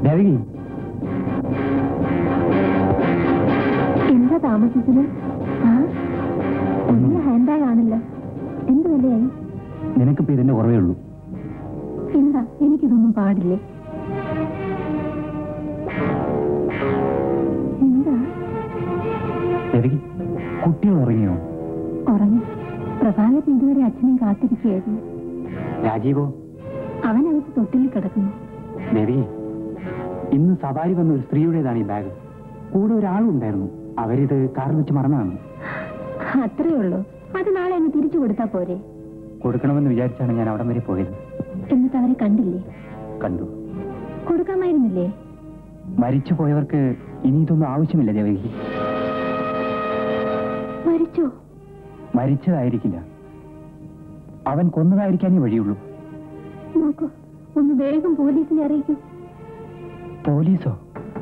ദേവകി എന്താ താമസിച്ചത് ആ വലിയ ഹാൻഡ് ബാഗ് ആണല്ലോ എന്ത് വിലയായി നിനക്കിപ്പോ ഇതിന്റെ കുറവേ ഉള്ളൂ എന്താ എനിക്കിതൊന്നും പാടില്ലേ എന്താ ദേവകി കുട്ടികൾ ഉറങ്ങിയോ ഉറങ്ങി പ്രഭാകരൻ ഇതുവരെ അച്ഛനെയും കാത്തിരിക്കുകയായിരുന്നു രാജീവോ അവനകത്ത് തൊട്ടിൽ കിടക്കുന്നു ദേവകി ഇന്ന് സവാരി വന്ന ഒരു സ്ത്രീയുടേതാണ് ഈ ബാഗ് കൂടെ ഒരാളും ഉണ്ടായിരുന്നു അവരിത് കാറിൽ വെച്ച് മറന്നതാണ് അത്രേ ഉള്ളൂ അത് നാളെ അങ്ങ് തിരിച്ചു കൊടുത്താ പോരെ കൊടുക്കണമെന്ന് വിചാരിച്ചാണ് ഞാൻ അവിടം വരെ പോയത് എന്നിട്ട് അവരെ കണ്ടില്ലേ കണ്ടു കൊടുക്കാമായിരുന്നില്ലേ മരിച്ചു പോയവർക്ക് ഇനി ഇതൊന്നും ആവശ്യമില്ല ദേവകി മരിച്ചോ മരിച്ചതായിരിക്കില്ല അവൻ കൊന്നതായിരിക്കാനേ വഴിയുള്ളൂ നോക്കൂ ഒന്ന് വേഗം പോലീസിനെ അറിയിക്കൂ പോലീസോ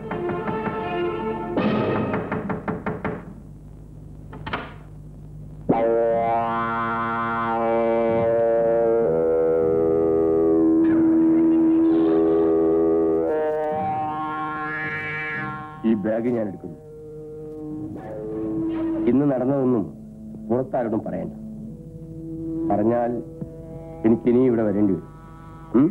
ഈ ബാഗ് ഞാൻ എടുക്കുന്നു ഇന്ന് നടന്നതൊന്നും പുറത്താരോടും പറയണ്ട പറഞ്ഞാൽ എനിക്ക് ഇനി ഇവിടെ വരേണ്ടി വരും ഉം?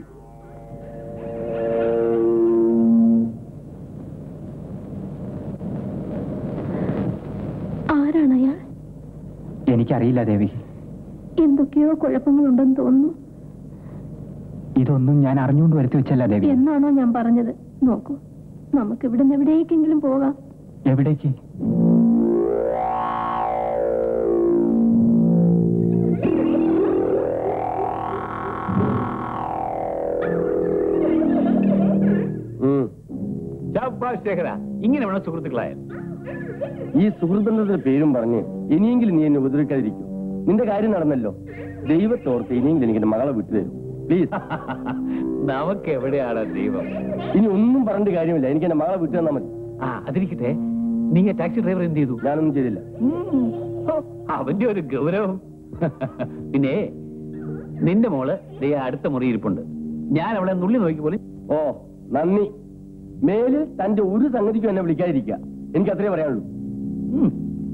ആരാണ് അയാൾ എനിക്കറിയില്ല ദേവകി എന്തൊക്കെയോ കുഴപ്പങ്ങളുണ്ടെന്ന് തോന്നുന്നു ഇതൊന്നും ഞാൻ അറിഞ്ഞുകൊണ്ട് വരുത്തി വെച്ചല്ല ദേവി എന്നാണോ ഞാൻ പറഞ്ഞത് നോക്കൂ നമുക്ക് ഇവിടുന്ന് എവിടേക്കെങ്കിലും പോകാം എവിടേക്ക് ഉം. ശാബാഷ് ശേഖര ഇങ്ങനെ വേണം സുഹൃത്തുക്കളായ ഈ സുഹൃത്തുബന്ധത്തിന്റെ പേരും പറഞ്ഞ് ഇനിയെങ്കിലും നീ എന്നെ ഉപദ്രവിക്കാതിരിക്കും നിന്റെ കാര്യം നടന്നല്ലോ ദൈവത്തോർത്ത് ഇനിയെങ്കിലും എനിക്ക് എന്റെ മകളെ വിട്ടുതരും പ്ലീസ് നമുക്ക് എവിടെയാണ് ദൈവം ഇനി ഒന്നും പറഞ്ഞിട്ട് കാര്യമില്ല എനിക്ക് എന്റെ മകളെ വിട്ടു തന്നാൽ മതി ആ അതിരിക്കട്ടെ നീ ടാക്സി ഡ്രൈവർ എന്ത് ചെയ്തു ഞാനൊന്നും ചെയ്തില്ല ഉം. ഹോ, അവന്റെ ഒരു ഗൗരവം പിന്നെ നിന്റെ മോള് ദേ അടുത്ത മുറി ഇരിപ്പുണ്ട് ഞാൻ അവളെ നുള്ളി നോക്കി പോലും ഓ നന്ദി മേലിൽ തന്റെ ഒരു സംഗതിക്കും എന്നെ വിളിക്കാതിരിക്കുക എനിക്ക് അത്രേ പറയാനുള്ളൂ ഉം.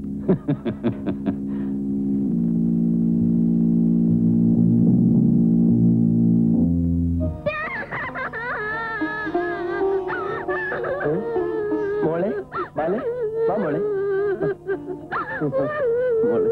ഏ? മോളെ മോളെ വാ മോളെ മോളെ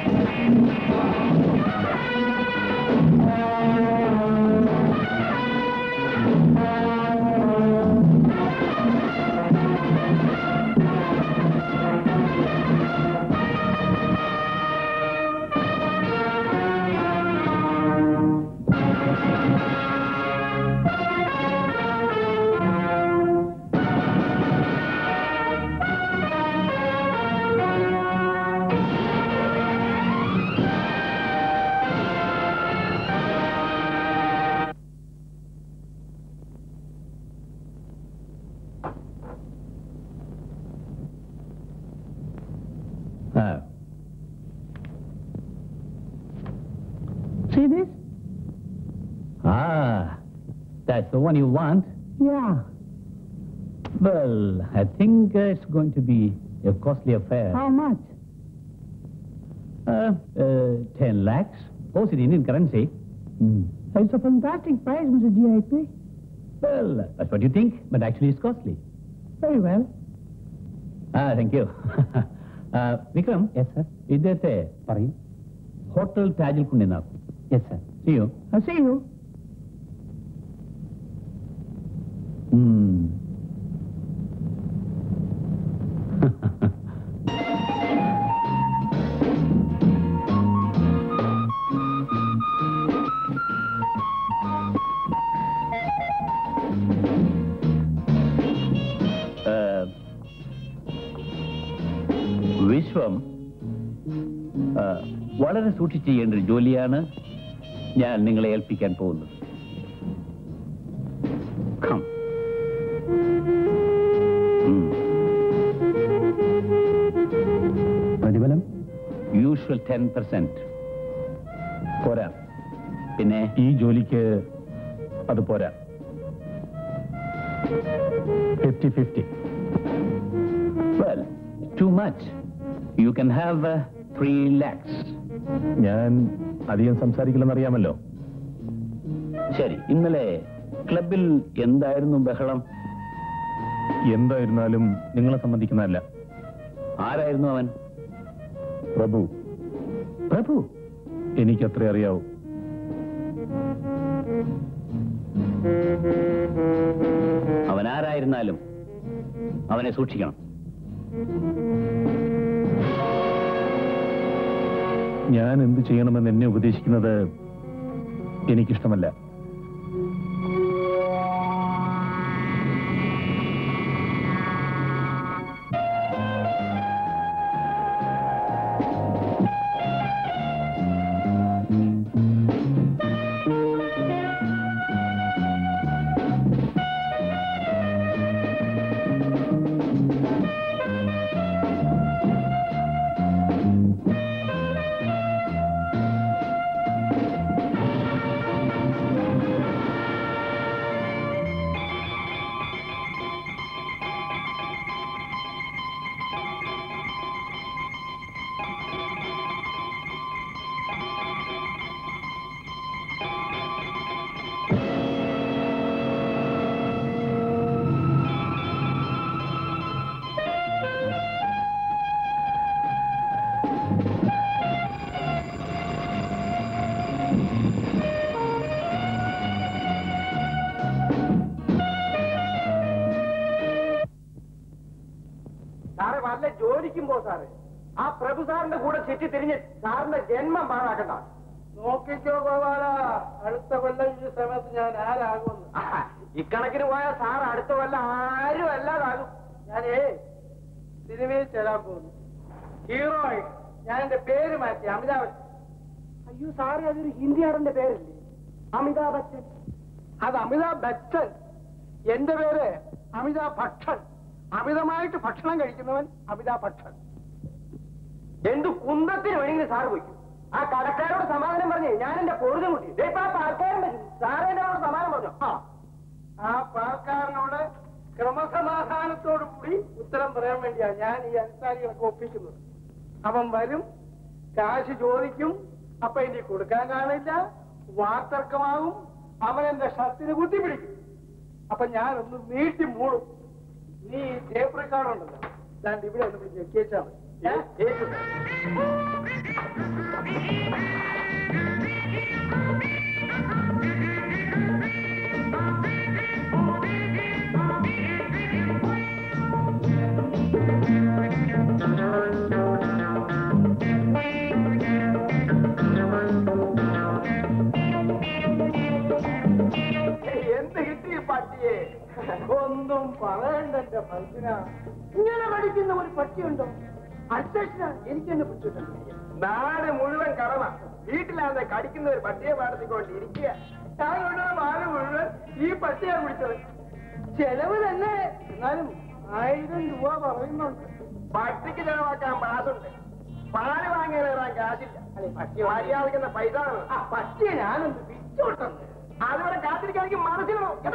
Ah. See this? Ah, that's the one you want? Yeah. Well, I think uh, it's going to be a costly affair. How much? Uh, uh, 10 lakhs. Of course, in Indian currency. Hmm. It's a fantastic price, Mr. GIP. Well, that's what you think, but actually it's costly. Very well. Ah, thank you. uh, Vikram? Yes sir ഇദ്ദേഹത്തെ പറയൂ hotel താജിൽ കൊണ്ടുവന്നാക്കും yes sir ചെയ്യോ I'll see you. Uh, വിശ്വം ആ, വളരെ സൂക്ഷിച്ച് ചെയ്യേണ്ട ഒരു ജോലിയാണ് ഞാൻ നിങ്ങളെ ഏൽപ്പിക്കാൻ പോകുന്നത് Come. ഉം. പ്രതിഫലം യൂഷ്വൽ ടെൻ പെർസെന്റ് പോരാ പിന്നെ ഈ ജോലിക്ക് അത് പോരാ fifty fifty well too much you can have three lakhs ഞാൻ അധികം സംസാരിക്കില്ലെന്നറിയാമല്ലോ ശരി ഇന്നലെ ക്ലബിൽ എന്തായിരുന്നു ബഹളം എന്തായിരുന്നാലും നിങ്ങളെ സംബന്ധിക്കുന്നതല്ല ആരായിരുന്നു അവൻ പ്രഭു പ്രഭു എനിക്കത്രേ അറിയാവൂ അവൻ ആരായിരുന്നാലും അവനെ സൂക്ഷിക്കണം ഞാൻ എന്ത് ചെയ്യണമെന്ന് എന്നെ ഉപദേശിക്കുന്നത് എനിക്കിഷ്ടമല്ല സാറ് വല്ല ജോലിക്കും പോ സാറ് ആ പ്രഭു സാറിന്റെ കൂടെ ചുറ്റി തിരിഞ്ഞ് സാറിന്റെ ജന്മം പാഴാക്കണ്ട നോക്കിക്കോ ഗോപാല അടുത്ത കൊല്ലം ഈ സമയത്ത് ഞാൻ ആരാകുമെന്ന് ആഹാ, ഇക്കണക്കിന് പോയ സാർ അടുത്ത കൊല്ലം ആരും അല്ലാതാകും ഞാനേ സിനിമയിൽ ചേരാൻ പോകുന്നു ഹീറോയിൻ ഞാൻ എന്റെ പേര് മാറ്റി അമിതാഭ് ബച്ചൻ അയ്യോ സാറേ അതൊരു ഹിന്ദി നടന്റെ പേരല്ലേ അമിതാഭ് ബച്ചൻ അത് അമിതാഭ് ബച്ചൻ എന്റെ പേര് അമിതാഭ് ഭക്ഷൻ അമിതമായിട്ട് ഭക്ഷണം കഴിക്കുന്നവൻ അമിതാഭ് ഭക്ഷൻ എന്ത് കുന്തത്തിന് വേണമെങ്കിലും സാറ് പോയിക്കും ആ കടക്കാരോട് സമാധാനം പറഞ്ഞേ ഞാൻ എന്റെ പൊറുതും കുട്ടി ദേ ഇപ്പൊ ആ പാൽക്കാരൻ സാറേ എന്നോട് സമാധാനം പറഞ്ഞു ആ ആ പാൽക്കാരനോട് ക്രമസമാധാനത്തോടു കൂടി ഉത്തരം പറയാൻ വേണ്ടിയാ ഞാൻ ഈ അനുസാരികളൊക്കെ ഒപ്പിക്കുന്നത് അവൻ വരും കാശ് ചോദിക്കും അപ്പൊ ഇനി കൊടുക്കാൻ കാണില്ല വാർത്തർക്കമാകും അവൻ എന്റെ ഷർട്ടിന് കുത്തിപ്പിടിക്കും അപ്പൊ ഞാനൊന്ന് നീട്ടി മൂടും നീ ടേപ്പ് റെക്കോർഡുണ്ടല്ലോ ദാണ്ട് ഇവിടെ ഒന്ന് പിടിച്ച് വെച്ചാൽ മതി ഏ? ഏറ്റു സാർ. എന്ത് കിട്ടി പട്ടിയെ ഒന്നും പറയണ്ട എന്റെ മനുഷ്യന ഇങ്ങനെ പഠിക്കുന്ന ഒരു പട്ടിയുണ്ടോ അധ്യക്ഷന എനിക്ക് തന്നെ പിടിച്ചിട്ടുണ്ട് നാട് മുഴുവൻ കറവ വീട്ടിലാതെ കടിക്കുന്ന ഒരു പട്ടിയെ വളർത്തിക്കൊണ്ട് ഇരിക്കുക ഞാൻ കൊണ്ടുവന്ന പാല് മുഴുവൻ ഈ പട്ടിയെ പിടിച്ചത് ചെലവ് തന്നെ എന്നാലും ആയിരം രൂപ പറയുന്നുണ്ട് പട്ടിക്ക് ചെലവാക്കാൻ പാസുണ്ട് പാല് വാങ്ങിയാൽ ഇറാൻ കാശില്ല മര്യാദക്കുന്ന പൈസ വേണം. ആ പട്ടിയെ ഞാനൊന്ന് വിറ്റോട്ടുണ്ട് അതുവരെ കാത്തിരിക്കാൻ എനിക്ക് മനസ്സിലോ എന്റെ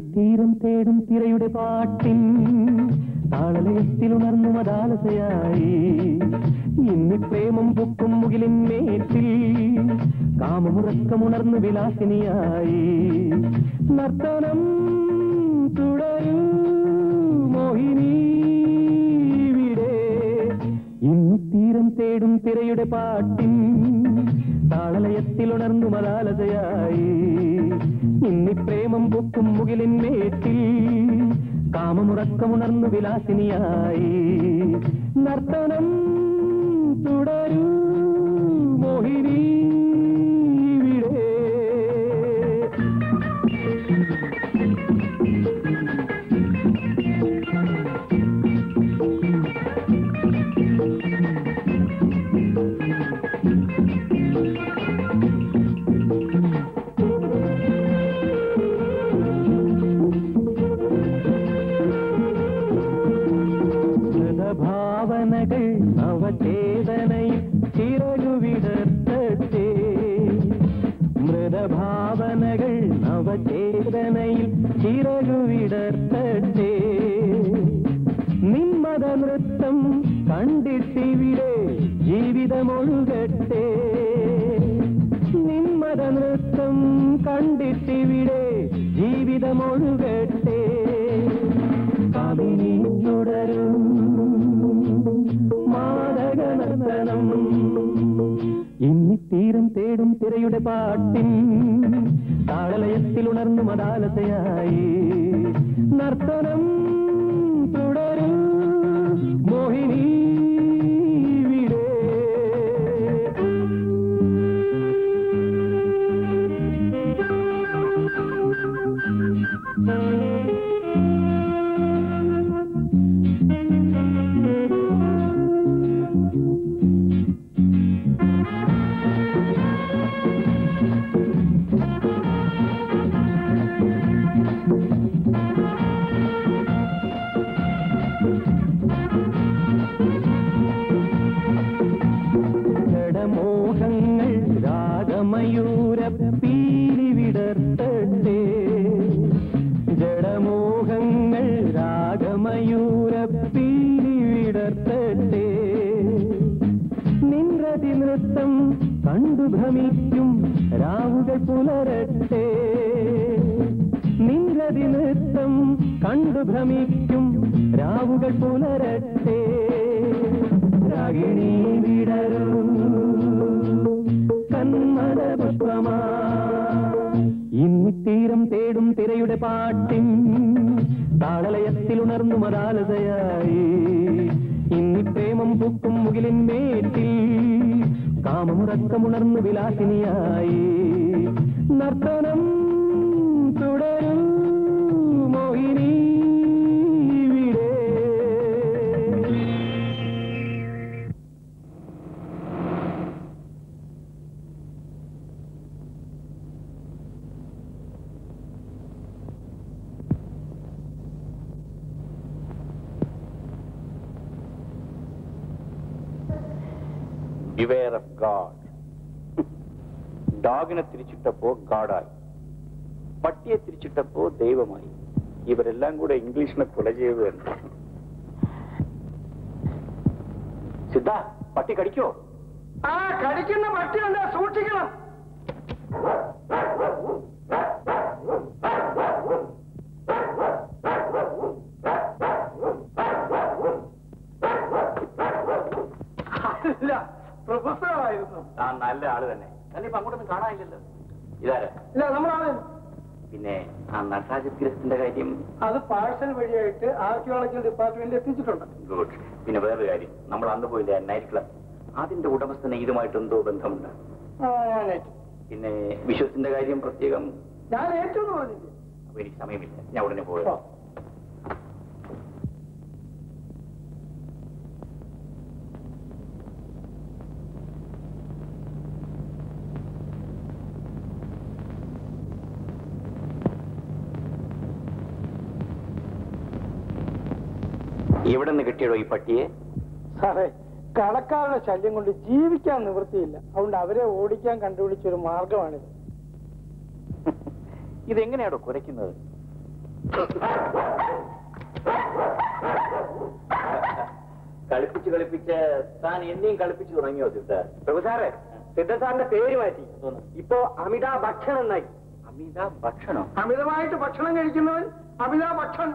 ഇന്നിത്തീരം തേടും തിരയുടെ പാട്ടിൻ താളലയത്തിലുണർന്നു മതാലസയായി ഇന്നി പ്രേമം പൊക്കും മുകിലിൻ മേറ്റിൽ കാമമുറക്കമുണർന്നു വിലാസിനിയായി നർത്തനം തുടരൂ മോഹിനി ഇവിടെ ഇന്നിത്തീരം തേടും തിരയുടെ പാട്ടിൻ താളലയത്തിലുണർന്നു മതാലതയായി ഇന്നി പ്രേമം പൊക്കും മുകിലിൻ മേറ്റിൽ കാമമുറക്കമുണർന്നു വിലാസിനിയായി നർത്തനം തുടരൂ മോഹിനി ഇവിടെ ഭാവനകൾ നവചേതനയിൽ ചിറകുവിടർത്തട്ടെ മൃതഭാവനകൾ നവചേതനയിൽ ചിറകുവിടർത്തട്ടെ നിമ്മത നൃത്തം കണ്ടിട്ടിവിടെ ജീവിതമൊഴുകട്ടെ നിമ്മത നൃത്തം കണ്ടിട്ടിവിടെ ജീവിതമൊഴുകട്ടെ കവിനി തുടരും മാതക നർത്തനം ഇന്നിത്തീരം തേടും തിരയുടെ പാട്ടിൻ താളലയത്തിൽ ഉണർന്നു മതാലതയായി നർത്തനം തുടരും മോഹിനി ഇവിടെ ജഡമോഹങ്ങൾ രാഗമയൂര പീലി വിടർത്തട്ടെ ജഡമോഹങ്ങൾ രാഗമയൂര പീലി വിടർത്തട്ടെ നിൻറതി നൃത്തം കണ്ടു ഭ്രമിക്കും രാവുകൾ പുലരട്ടെ നിൻറതി നൃത്തം കണ്ടു ഭ്രമിക്കും രാവുകൾ പുലരട്ടെ രാഗിണി വിടരൂ കന്മത പുഷ്പമാ ഇന്നിത്തീരം തേടും തിരയുടെ പാട്ടിൻ താളലയത്തിൽ ഉണർന്നു മതാലതയായി ഇന്നി പ്രേമം പൂക്കും മുകിലിൻ മേറ്റിൽ കാമമുറക്കമുണർന്നു വിലാസിനിയായി നർത്തനം തുടരും മോഹിനി ഇവിടെ ബിവെയർ ഓഫ് ഗാഡ് ഡോഗിനെ തിരിച്ചിട്ടപ്പോ ഗാഡായി പട്ടിയെ തിരിച്ചിട്ടപ്പോ ദൈവമായി ഇവരെല്ലാം കൂടെ ഇംഗ്ലീഷിനെ കൊല ചെയ്തു എന്ന് സിദ്ധ പട്ടി കടിക്കോ ആ കടിക്കുന്ന പട്ടിയുണ്ട് സൂക്ഷിക്കണം അല്ല പ്രൊഫസറായിരുന്നു ആ നല്ല ആള് തന്നെ തന്നെ ഇപ്പൊ അങ്ങോട്ടൊന്നും കാണാനില്ലല്ലോ ഇതാരാ ഇല്ല നമ്മളാണ് പിന്നെ ആ നട്ടാജഗ്രഹത്തിന്റെ കാര്യം അത് പാഴ്സൽ വഴിയായിട്ട് ആർക്കിയോളജിക്കൽ ഡിപ്പാർട്ട്മെന്റിൽ എത്തിച്ചിട്ടുണ്ട് ഗുഡ് പിന്നെ വേറൊരു കാര്യം നമ്മൾ അന്ന് പോയില്ലേ നൈറ്റ് ക്ലബ് അതിന്റെ ഉടമസ്ഥന് ഇതുമായിട്ട് എന്തോ ബന്ധമുണ്ട് ആ, ഞാൻ ഏറ്റു പിന്നെ വിശ്വസിന്റെ കാര്യം പ്രത്യേകം ഞാൻ ഏറ്റു എന്ന് പറഞ്ഞില്ലേ അപ്പൊ എനിക്ക് സമയമില്ല ഞാൻ ഉടനെ പോയത് ഓ. എവിടെ നിന്ന് കിട്ടിയടോ ഈ പട്ടിയെ സാറേ കടക്കാരുടെ ശല്യം കൊണ്ട് ജീവിക്കാൻ നിവൃത്തിയില്ല അതുകൊണ്ട് അവരെ ഓടിക്കാൻ കണ്ടുപിടിച്ച ഒരു മാർഗമാണിത് ഇതെങ്ങനെയാണോ കുരയ്ക്കുന്നത് കളിപ്പിച്ച് കളിപ്പിച്ച് താൻ എന്നെയും കളിപ്പിച്ചു തുടങ്ങിയോ സിദ്ധ പ്രഭു സാറേ സിദ്ധസാറിന്റെ പേര് മാറ്റി ഇപ്പോ അമിത ഭക്ഷണം എന്നായി അമിത ഭക്ഷണം അമിതമായിട്ട് ഭക്ഷണം കഴിക്കുന്നവൻ അമിത ഭക്ഷണം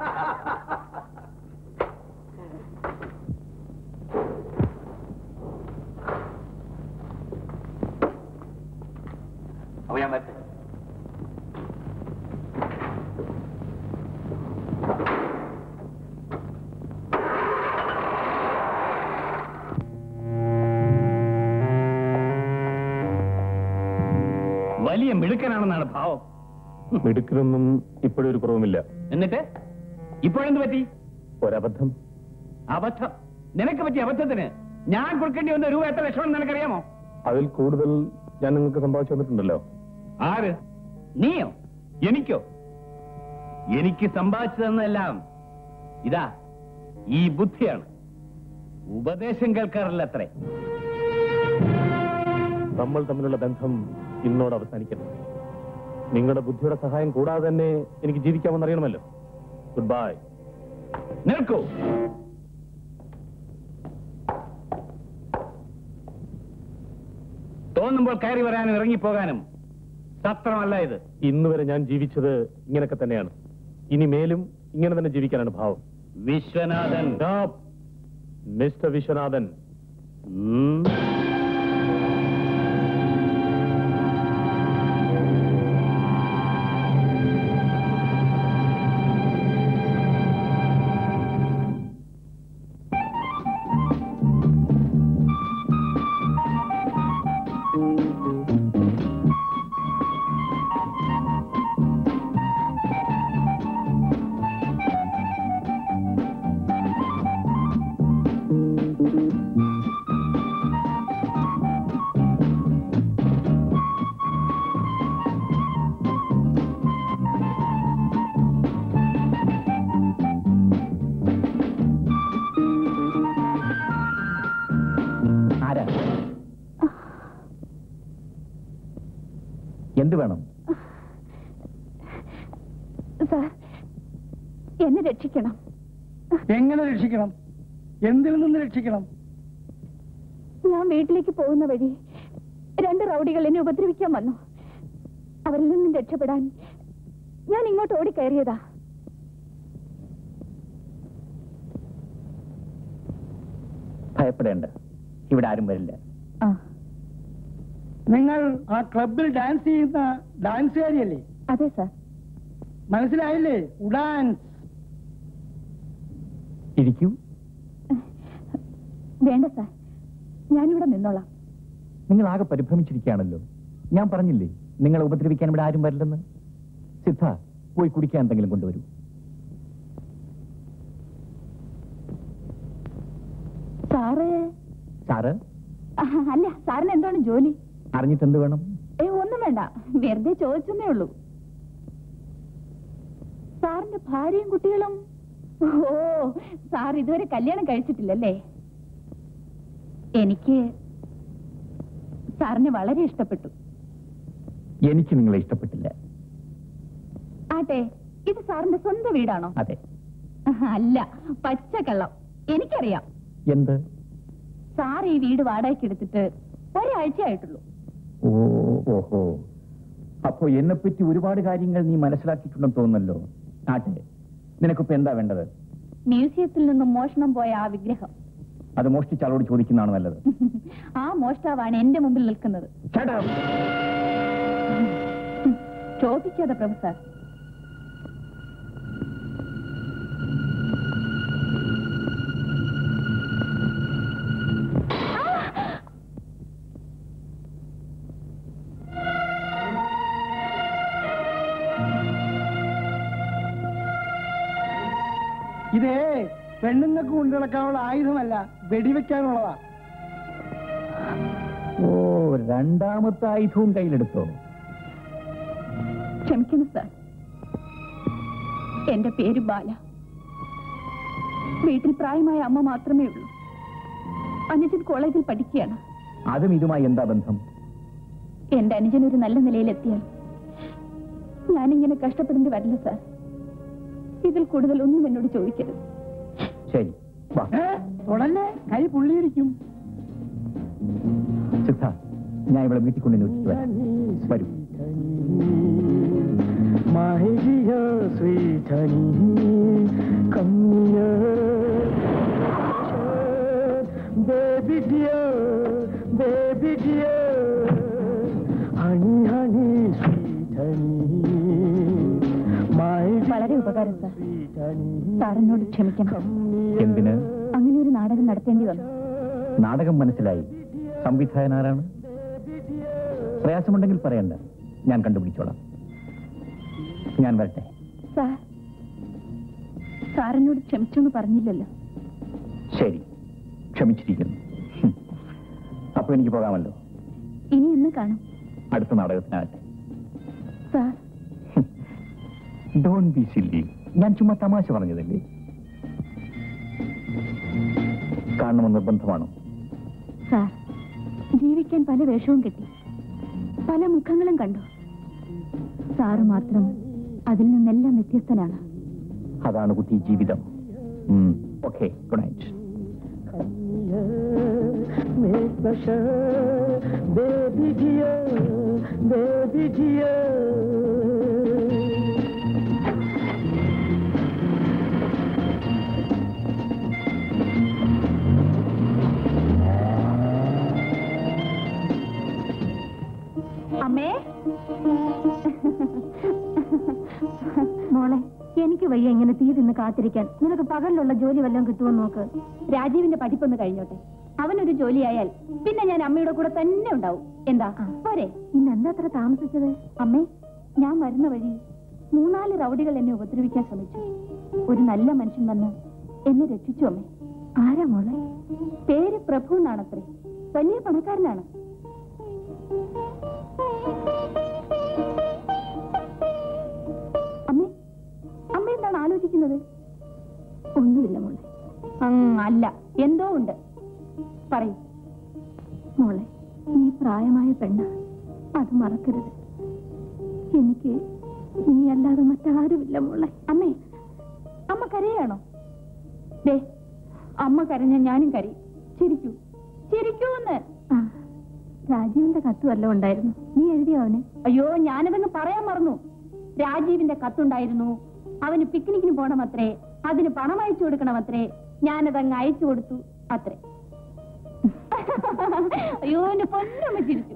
അപ്പൊ ഞാൻ വരട്ടെ വലിയ മിടുക്കനാണെന്നാണ് ഭാവം മിടുക്കിനൊന്നും ഇപ്പോഴൊരു കുറവുമില്ല എന്നിട്ട് ഇപ്പോഴെന്ത് പറ്റി ഒരബദ്ധം അബദ്ധം നിനക്ക് പറ്റിയ അബദ്ധത്തിന് ഞാൻ കൊടുക്കേണ്ടി വന്ന രൂപ എത്ര ലക്ഷം നിനക്കറിയാമോ അതിൽ കൂടുതൽ ഞാൻ നിങ്ങൾക്ക് സമ്പാദിച്ചു തന്നിട്ടുണ്ടല്ലോ ആര് നീയോ എനിക്കോ എനിക്ക് സമ്പാദിച്ചു തന്നെല്ലാം ഇതാ ഈ ബുദ്ധിയാണ് ഉപദേശം കേൾക്കാറില്ല അത്രേ നമ്മൾ തമ്മിലുള്ള ബന്ധം ഇന്നോട് അവസാനിക്കണം നിങ്ങളുടെ ബുദ്ധിയുടെ സഹായം കൂടാതെ തന്നെ എനിക്ക് ജീവിക്കാമെന്ന് അറിയണമല്ലോ ഗുഡ് ബൈ നിൽക്കൂ തോന്നുമ്പോൾ കയറി വരാനും ഇറങ്ങിപ്പോകാനും സത്രമല്ല ഇത് ഇന്ന് വരെ ഞാൻ ജീവിച്ചത് ഇങ്ങനെയൊക്കെ തന്നെയാണ് ഇനി മേലും ഇങ്ങനെ തന്നെ ജീവിക്കാനാണ് ഭാവം വിശ്വനാഥൻ Stop. മിസ്റ്റർ വിശ്വനാഥൻ ഉം. ആരാ എന്ത് വേണം സാർ എന്നെ രക്ഷിക്കണം എങ്ങനെ രക്ഷിക്കണം എന്തിൽ നിന്ന് രക്ഷിക്കണം ഞാൻ വീട്ടിലേക്ക് പോകുന്ന വഴി രണ്ട് റൗഡികൾ എന്നെ ഉപദ്രവിക്കാൻ വന്നു അവരിൽ നിന്നും രക്ഷപ്പെടാൻ ഞാൻ ഇങ്ങോട്ട് ഓടിക്കയറിയതാ ഭയപ്പെടേണ്ട ഇവിടെ ആരും വരില്ല ആ നിങ്ങൾ ആ ക്ലബിൽ ഡാൻസ് ചെയ്യുന്ന ഡാൻസുകാരിയല്ലേ അതെ സാർ മനസ്സിലായില്ലേ ഉഡാൻസ് ഇരിക്കൂ വേണ്ട സാർ ഞാനിവിടെ നിന്നോളാം നിങ്ങൾ ആകെ പരിഭ്രമിച്ചിരിക്കുകയാണല്ലോ ഞാൻ പറഞ്ഞില്ലേ നിങ്ങളെ ഉപദ്രവിക്കാൻ ഇവിടെ ആരും വരില്ലെന്ന് സിദ്ധ പോയി കുടിക്കാൻ എന്തെങ്കിലും കൊണ്ടുവരൂ സാറ് സാറ് ആ, അല്ല സാറിന് എന്താണ് ജോലി അറിഞ്ഞിട്ട് എന്ത് വേണം ഏ ഒന്നും വേണ്ട വെറുതെ ചോദിച്ചെന്നേ ഉള്ളൂ സാറിന്റെ ഭാര്യയും കുട്ടികളും ഓ സാർ ഇതുവരെ കല്യാണം കഴിച്ചിട്ടില്ലല്ലേ എനിക്ക് സാറിനെ വളരെ ഇഷ്ടപ്പെട്ടു എനിക്ക് നിങ്ങളെ ഇഷ്ടപ്പെട്ടില്ല ആട്ടെ ഇത് സാറിന്റെ സ്വന്തം വീടാണോ അതെ അല്ല പച്ചക്കള്ളം എനിക്കറിയാം എന്ത് സാർ ഈ വീട് വാടകയ്ക്ക് എടുത്തിട്ട് ഒരാഴ്ച ആയിട്ടുള്ളൂ ഓ ഓഹോ അപ്പോ എന്നെ പറ്റി ഒരുപാട് കാര്യങ്ങൾ നീ മനസ്സിലാക്കിയിട്ടുണ്ടെന്ന് തോന്നുന്നല്ലോ ആട്ടെ നിനക്കിപ്പോ എന്താ വേണ്ടത് മ്യൂസിയത്തിൽ നിന്നും മോഷണം പോയ ആ വിഗ്രഹം അത് മോഷ്ടിച്ച ആളോട് ചോദിക്കുന്നതാണ് നല്ലത് ആ മോഷ്ടാവാണ് എന്റെ മുമ്പിൽ നിൽക്കുന്നത് Shut up. ചോദിക്കാതെ പ്രഭു സാർ ഇതേ പെണ്ണുങ്ങൾക്ക് കൊണ്ടു നടക്കാനുള്ള ആയുധമല്ല വെടിവെക്കാനുള്ളതാ ഓ രണ്ടാമത്തെ ആയുധവും കയ്യിലെടുത്തോ ക്ഷമിക്കണം സാർ എന്റെ പേര് ബാല വീട്ടിൽ പ്രായമായ അമ്മ മാത്രമേ ഉള്ളൂ അനുജൻ കോളേജിൽ പഠിക്കുകയാണ് അതും ഇതുമായി എന്താ ബന്ധം എന്റെ അനുജൻ ഒരു നല്ല നിലയിലെത്തിയാൽ ഞാനിങ്ങനെ കഷ്ടപ്പെടേണ്ടി വരില്ല സാർ ഇതിൽ കൂടുതൽ ഒന്നും എന്നോട് ചോദിക്കരുത് ശരി വാ തുടല്ലേ കൈ പുള്ളിയിരിക്കും സിദ്ധാർത്ഥ് ഞാൻ ഇവിടെ വീട്ടിൽ കൊണ്ട് വിട്ടിട്ട് വരാം വരൂ My dear sweet honey, come here. Baby dear, baby dear, honey, honey, sweet honey. My വളരെ ഉപകാരം സാർ sweet honey, സാറിനോട് ക്ഷമിക്കണം come near. എന്തിന് അങ്ങനെ ഒരു നാടകം നടത്തേണ്ടി വന്നു നാടകം മനസ്സിലായി സംവിധായകൻ ആരാണ് പ്രയാസമുണ്ടെങ്കിൽ പറയണ്ട ഞാൻ കണ്ടുപിടിച്ചോളാം ഞാൻ വരട്ടെ സാർ സാറിനോട് ക്ഷമിച്ചെന്ന് പറഞ്ഞില്ലല്ലോ ശരി ക്ഷമിച്ചിരിക്കുന്നു ഹും. അപ്പൊ എനിക്ക് പോകാമല്ലോ ഇനി എന്ന് കാണും അടുത്ത നാടകത്തിനാകട്ടെ സാർ ഡോൺ ബി സില്ലി ഞാൻ ചുമ്മാ തമാശ പറഞ്ഞതല്ലേ കാണണമെന്ന് നിർബന്ധമാണോ സാർ ജീവിക്കാൻ പല വേഷവും കിട്ടി പല മുഖങ്ങളും കണ്ടു സാറ് മാത്രം അതിൽ നിന്നെല്ലാം വ്യത്യസ്തനാണ് അതാണ് കുട്ടി ജീവിതം okay good night Come here, make pressure, baby dear, baby dear. അമ്മേ മോളെ എനിക്ക് വയ്യ ഇങ്ങനെ തീ തിന്ന് കാത്തിരിക്കാൻ നിനക്ക് പകലിലുള്ള ജോലി വല്ലതും കിട്ടുമോ നോക്ക് രാജീവിന്റെ പഠിപ്പൊന്ന് കഴിഞ്ഞോട്ടെ അവനൊരു ജോലിയായാൽ പിന്നെ ഞാൻ അമ്മയുടെ കൂടെ തന്നെ ഉണ്ടാവും എന്താ പോരെ ഇന്ന് എന്താ അത്ര താമസിച്ചത് അമ്മേ ഞാൻ വരുന്ന വഴി മൂന്നാല് റൗഡികൾ എന്നെ ഉപദ്രവിക്കാൻ ശ്രമിച്ചു ഒരു നല്ല മനുഷ്യൻ വന്ന് എന്നെ രക്ഷിച്ചു അമ്മേ ആരാ മോളെ പേര് പ്രഭു എന്നാണത്രേ വലിയ പണക്കാരനാണ് അമ്മേ അമ്മ എന്താണ് ആലോചിക്കുന്നത് ഒന്നുമില്ല മോളെ ഉം, അല്ല എന്തോ ഉണ്ട് പറയൂ മോളെ നീ പ്രായമായ പെണ്ണ് അത് മറക്കരുത് എനിക്ക് നീ അല്ലാതെ മറ്റാരുമില്ല മോളെ അമ്മേ അമ്മ കരയാണോ ദേ അമ്മ കരഞ്ഞ ഞാനും കരയും ചിരിക്കൂ ചിരിക്കൂന്ന് രാജീവിന്റെ കത്ത് വല്ലതും ഉണ്ടായിരുന്നു നീ എഴുതിയോ അവന് അയ്യോ ഞാനതങ്ങ് പറയാൻ മറന്നു രാജീവിന്റെ കത്തുണ്ടായിരുന്നു അവന് പിക്നിക്കിന് പോണമത്രേ അതിന് പണം അയച്ചു കൊടുക്കണമത്രേ ഞാനതങ്ങ് അയച്ചു കൊടുത്തു അത്രേ അയ്യോ എന്റെ പൊന്നമ്മ ചിരിച്ചു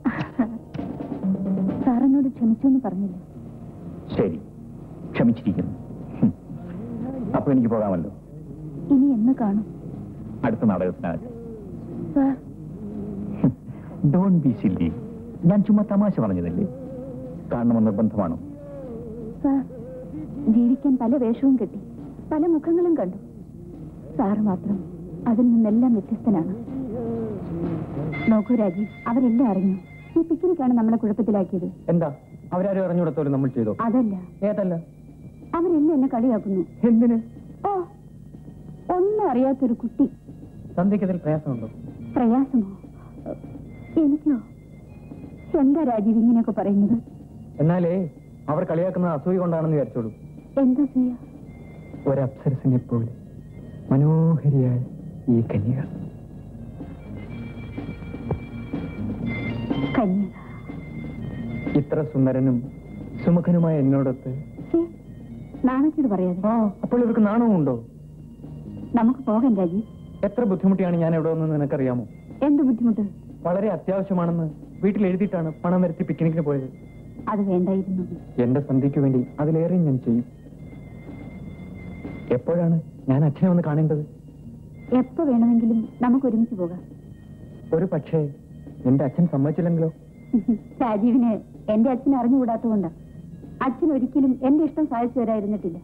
സാറിനോട് ക്ഷമിച്ചു എന്ന് പറഞ്ഞില്ലേ ശരി ക്ഷമിച്ചിരിക്കുന്നു ഹും. അപ്പൊ എനിക്ക് പോകാമല്ലോ ഇനി എന്ന് കാണും അടുത്ത നാടകത്തിനാകട്ടെ സാർ ഡോൺ ബി സില്ലി ഞാൻ ചുമ്മാ തമാശ പറഞ്ഞതല്ലേ കാണണമെന്ന് നിർബന്ധമാണോ സാർ ജീവിക്കാൻ പല വേഷവും കിട്ടി പല മുഖങ്ങളും കണ്ടു സാറ് മാത്രം അതിൽ നിന്നെല്ലാം വ്യത്യസ്തനാണ് നോക്കൂ രാജീവ് അവരെല്ലാം അറിഞ്ഞു ഈ പിക്നിക്കാണ് നമ്മളെ കുഴപ്പത്തിലാക്കിയത് എന്താ അവരാരും അറിഞ്ഞുകൂടത്തോലും നമ്മൾ ചെയ്തോ അതല്ല ഏതല്ല അവരെല്ലാം എന്നെ കളിയാക്കുന്നു എന്തിന് ഓ ഒന്നും അറിയാത്തൊരു കുട്ടി സന്ധ്യക്കതിൽ പ്രയാസമുണ്ടോ പ്രയാസമോ എനിക്കോ എന്താ രാജീവ് ഇങ്ങനെയൊക്കെ പറയുന്നത് എന്നാലേ അവർ കളിയാക്കുന്നത് അസൂയ കൊണ്ടാണെന്ന് വിചാരിച്ചോളൂ എന്താ ചെയ്യാ ഒരപ്സരസിനെ പോലെ മനോഹരിയായ ഈ കന്യക കന്യക ഇത്ര സുന്ദരനും സുമുഖനുമായ എന്നോടൊത്ത് ഛേ, നാണക്കേട് പറയാതെ ആ അപ്പോൾ ഇവർക്ക് നാണവും ഉണ്ടോ നമുക്ക് പോകാം രാജീവ് എത്ര ബുദ്ധിമുട്ടിയാണ് ഞാൻ എവിടെ വന്നത് നിനക്കറിയാമോ എന്ത് ബുദ്ധിമുട്ട് വളരെ അത്യാവശ്യമാണെന്ന് വീട്ടിൽ എഴുതിയിട്ടാണ് പണം വരുത്തി പിക്നിക്കിന് പോയത് അത് വേണ്ടായിരുന്നു എന്റെ സന്ധ്യയ്ക്ക് വേണ്ടി അതിലേറെ ഞാൻ ചെയ്യും എപ്പോഴാണ് ഞാൻ അച്ഛനെ ഒന്ന് കാണേണ്ടത് എപ്പോ വേണമെങ്കിലും നമുക്ക് ഒരുമിച്ച് പോകാം ഒരു പക്ഷേ എന്റെ അച്ഛൻ സമ്മതിച്ചില്ലെങ്കിലോ രാജീവിന് എന്റെ അച്ഛൻ അറിഞ്ഞുകൂടാത്തതുകൊണ്ടാ അച്ഛൻ ഒരിക്കലും എന്റെ ഇഷ്ടം സാധിച്ചു തരായിരുന്നിട്ടില്ല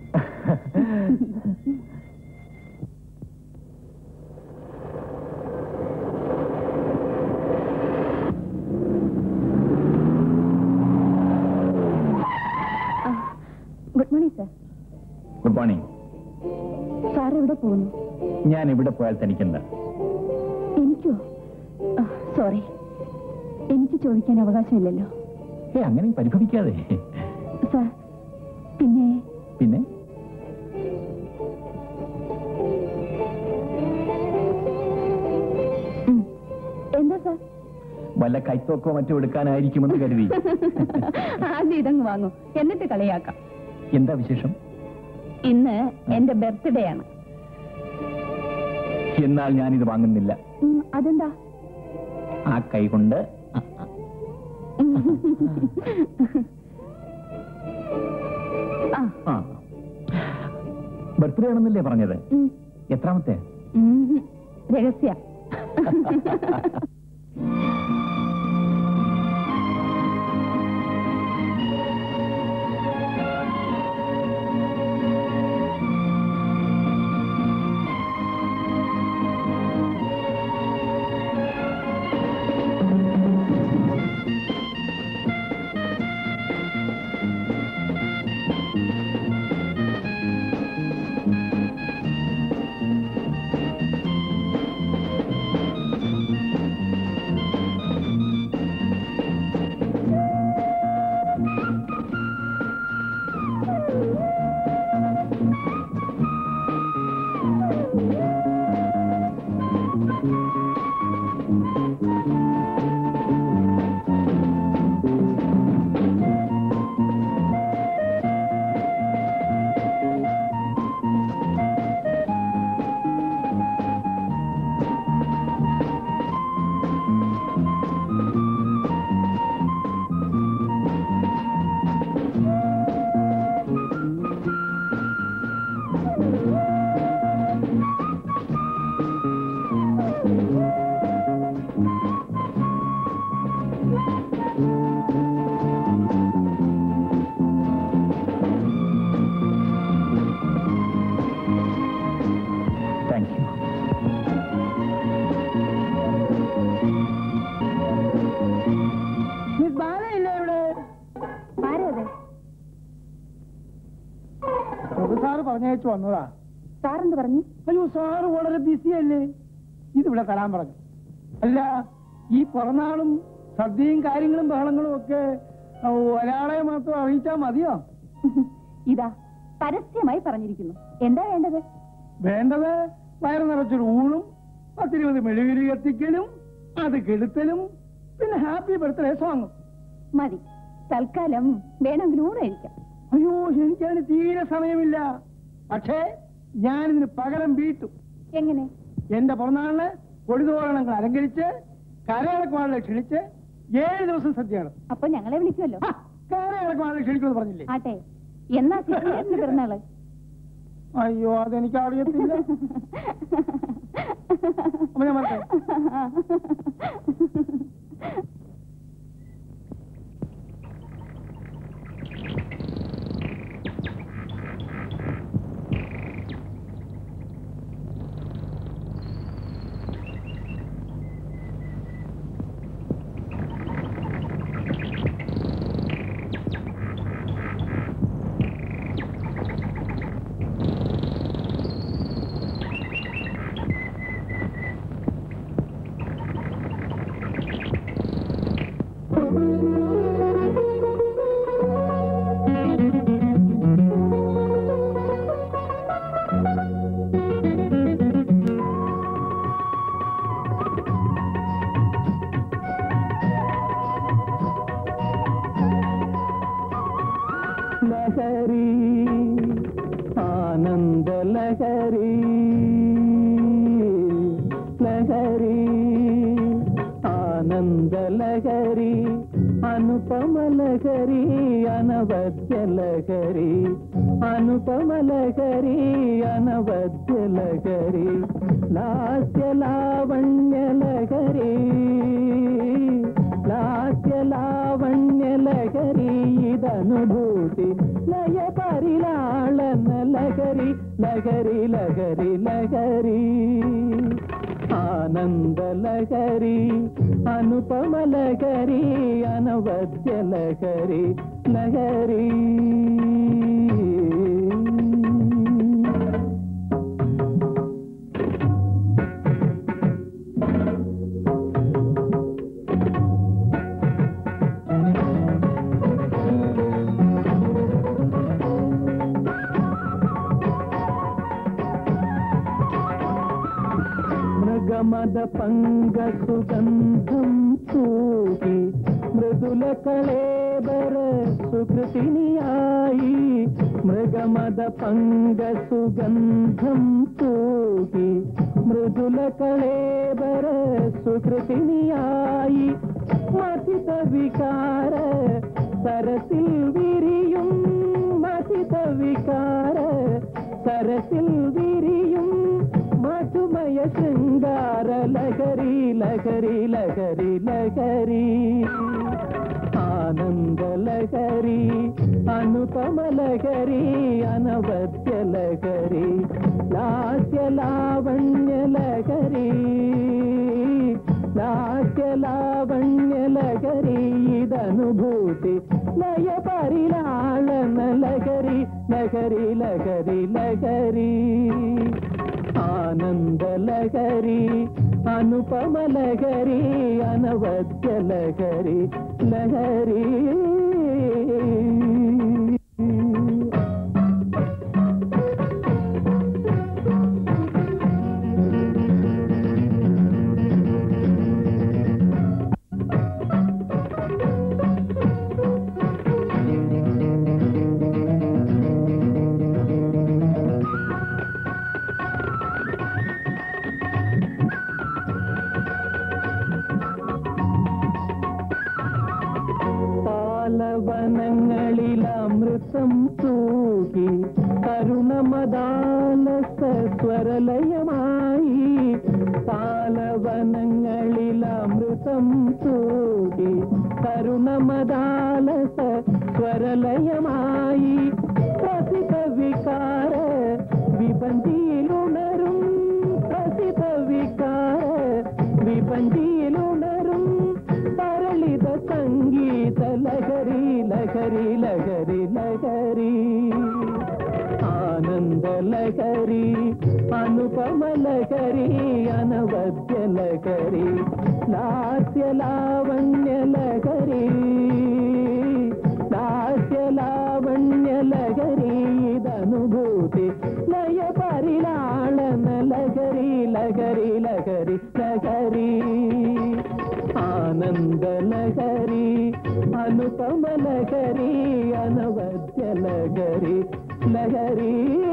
good morning sir good morning sir എവിടെ പോകുന്നു ഞാൻ ഇവിടെ പോയാൽ തനിക്കെന്താ എനിക്കോ സോറി എനിക്ക് ചോദിക്കാൻ അവകാശമില്ലല്ലോ ഏ അങ്ങനെ പരിഭവിക്കാതെ സാർ പിന്നെ പിന്നെ വല്ല കൈത്തോക്കോ മറ്റോ എടുക്കാനായിരിക്കുമെന്ന് കരുതി ആദ്യം ഇതങ്ങ് വാങ്ങൂ എന്നിട്ട് കളിയാക്കാം എന്താ വിശേഷം ഇന്ന് എന്റെ ബർത്ത്ഡേ ആണ് എന്നാൽ ഞാനിത് വാങ്ങുന്നില്ല ഉം, അതെന്താ ആ കൈ കൊണ്ട് ആ, ആ ബർത്ത്ഡേ ആണെന്നല്ലേ പറഞ്ഞത് ഉം, എത്രാമത്തെ ഉം, രഹസ്യ താങ്ക് യു മിസ് ബാലയില്ലേ ഇവിടെ ആരതെ പ്രഭു സാറ് പറഞ്ഞയച്ചു വന്നതാ സാറെന്ത് പറഞ്ഞു അയ്യോ സാറ് വളരെ ബിസി അല്ലേ ഇതിവിടെ തരാൻ പറഞ്ഞു അല്ല ഈ പിറന്നാളും സദ്യയും കാര്യങ്ങളും ബഹളങ്ങളും ഒക്കെ ആ, ഒരാളെ മാത്രം അറിയിച്ചാൽ മതിയോ ഇതാ പരസ്യമായി പറഞ്ഞിരിക്കുന്നു എന്താ വേണ്ടത് വേണ്ടത് വയറ് നിറച്ചൊരു ഊണും പത്തിരുപത് മെഴുകിരി കത്തിക്കലും അത് കെടുത്തലും പിന്നെ ഹാപ്പി ബർത്ത്ഡേ സോങ്ങും മതി തൽക്കാലം വേണമെങ്കിൽ ഊണ് കഴിക്കാം അയ്യോ എനിക്കതിന് തീരെ സമയമില്ല പക്ഷേ ഞാനിതിന് പകരം വീട്ടു എങ്ങനെ എന്റെ പിറന്നാളിന് കൊടിതോരണങ്ങൾ അലങ്കരിച്ച് കരയിളക്കുവാളെ ക്ഷണിച്ച് ഏഴ് ദിവസം സദ്യയാണ് അപ്പൊ ഞങ്ങളെ വിളിക്കുമല്ലോ കരയിളക്കുവാളെ ക്ഷണിക്കുമെന്ന് പറഞ്ഞില്ലേ ആട്ടെ എന്നാ സിദ്ധേട്ടന്റെ പിറന്നാള് അയ്യോ അതെനിക്ക് അറിയത്തില്ല അപ്പൊ ഞാൻ പറട്ടെ ലഹരി ആനന്ദ ലഹരി ലഹരി ആനന്ദ ലഹരി അനുപമ ലഹരി അനവദ്യ ലഹരി അനുപമ ലഹരി അനവദ്യ ലഹരി ലാസ്യ ലാവണ്യ ലഹരി ലാസ്യ ലാവണ്യ ലഹരി ഇതനുഭൂതി ലയ പരിലാളന ലഹരി ലഹരി ലഹരി ലഹരി ആനന്ദ ലഹരി അനുപമ ലഹരി അനവദ്യ ലഹരി ലഹരി മൃഗമദ പങ്ക സുഗന്ധം തൂകി മൃദുല കളേബര സുകൃതിനിയായി മൃഗമത പങ്ക സുഗന്ധം തൂകി മൃദുല കളേബര സുകൃതിനിയായി മതിത വികാര സരസിൽ വിരിയും മതിത വികാര സരസിൽ വിരിയും മധുമയ ശൃംഗാര ലഹരി ലഹരി ലഹരി ലഹരി ആനന്ദ ലഹരി അനുപമ ലഹരി അനവദ്യ ലഹരി ലാസ്യ ലാവണ്യ ലഹരി ലാസ്യ ലാവണ്യ ലഹരി ഇതനുഭൂതി ലയ പരിലാളന ലഹരി ലഹരി ലഹരി ലഹരി ആനന്ദ ലഹരി അനുപമ ലഹരി അനവദ്യ ലഹരി ലഹരി പാലവനങ്ങളിൽ അമൃതം തൂകി കരുണമദാലസ സ്വരലയമായി പാലവനങ്ങളിൽ അമൃതം തൂകി കരുണമദാലസ സ്വരലയമായി പ്രസിദ്ധ വികാര വിപന്തിയിലുണരും പ്രസിദ്ധ വികാര വിപന്തിയിലുണരും തരളിത സംഗീത ലഹരി ലഹരി ലഹരി ലഹരി ആനന്ദ ലഹരി അനുപമ ലഹരി അനവദ്യ ലഹരി ലാസ്യ ലാവണ്യ ലഹരി ലാസ്യ ലാവണ്യ ലഹരി ഇതനുഭൂതി ലയ പരിലാളന ലഹരി ലഹരി ലഹരി ലഹരി ആനന്ദ ലഹരി അനുപമ ലഹരി അനവദ്യ ലഹരി ലഹരി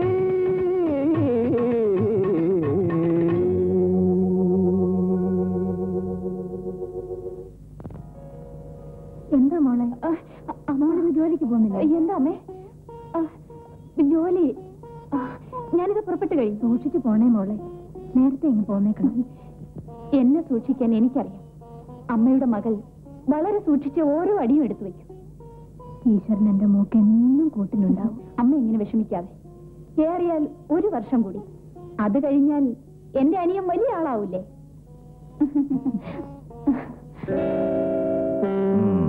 എന്താ മോളെ മോളിന്ന് ജോലിക്ക് പോകുന്നില്ല എന്താ അമ്മേ ആ, ജോലി ആ, ഞാനിത് പുറപ്പെട്ട് കഴിയും സൂക്ഷിച്ചു പോണേ മോളെ നേരത്തെ ഇങ്ങ് പോന്നേക്കണം എന്നെ സൂക്ഷിക്കാൻ എനിക്കറിയാം അമ്മയുടെ മകൾ വളരെ സൂക്ഷിച്ച് ഓരോ അടിയും എടുത്തു വെക്കും ഈശ്വരൻ എന്റെ മൂക്ക് എന്നും കൂട്ടിനുണ്ടാവും അമ്മ ഇങ്ങനെ വിഷമിക്കാതെ ഏറിയാൽ ഒരു വർഷം കൂടി അത് കഴിഞ്ഞാൽ എന്റെ അനിയൻ വലിയ ആളാവൂലേ ഉം.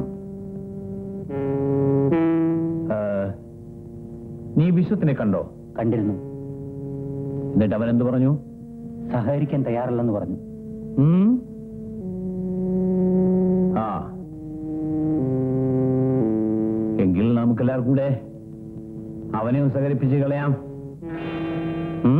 ആ, നീ വിശ്വത്തിനെ കണ്ടോ കണ്ടിരുന്നു എന്നിട്ട് അവൻ എന്ത് പറഞ്ഞു സഹകരിക്കാൻ തയ്യാറല്ലെന്ന് പറഞ്ഞു ഉം? ആ എങ്കിൽ നമുക്കെല്ലാവർക്കും കൂടെ അവനെ ഒന്ന് സഹകരിപ്പിച്ച് കളയാം ഉം?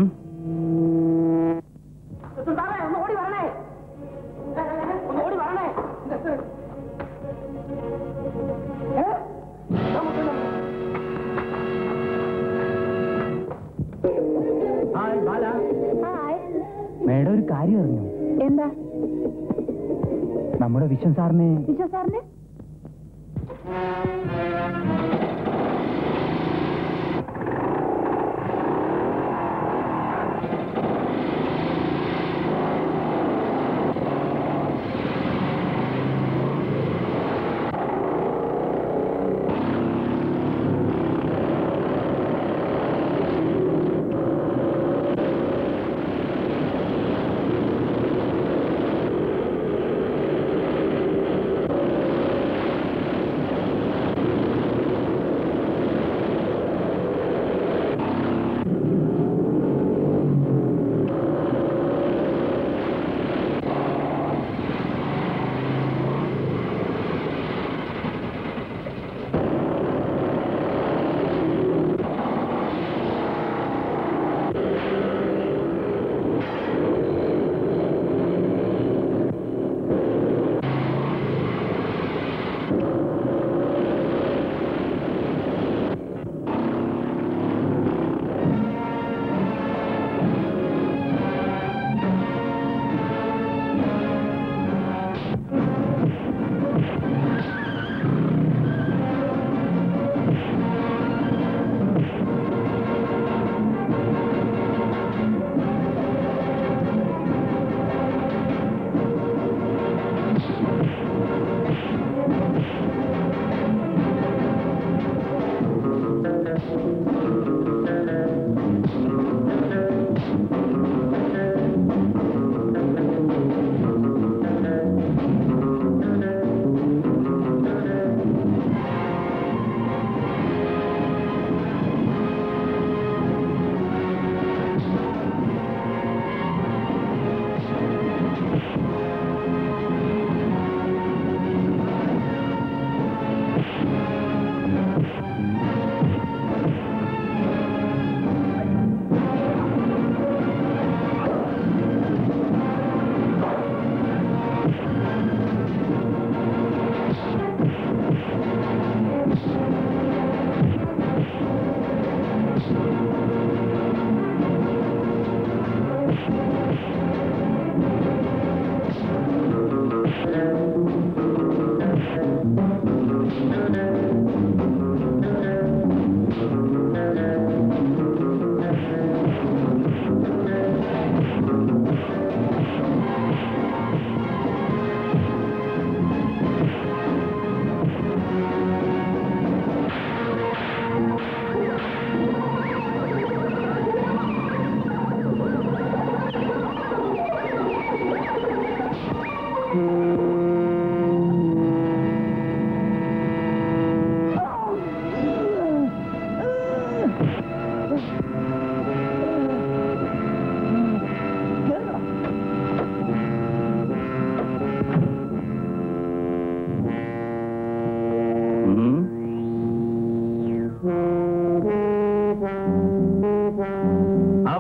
മേഡം ഒരു കാര്യം അറിഞ്ഞു എന്താ നമ്മുടെ വിശ്വം സാറിനെ വിശ്വ സാറിന് ആ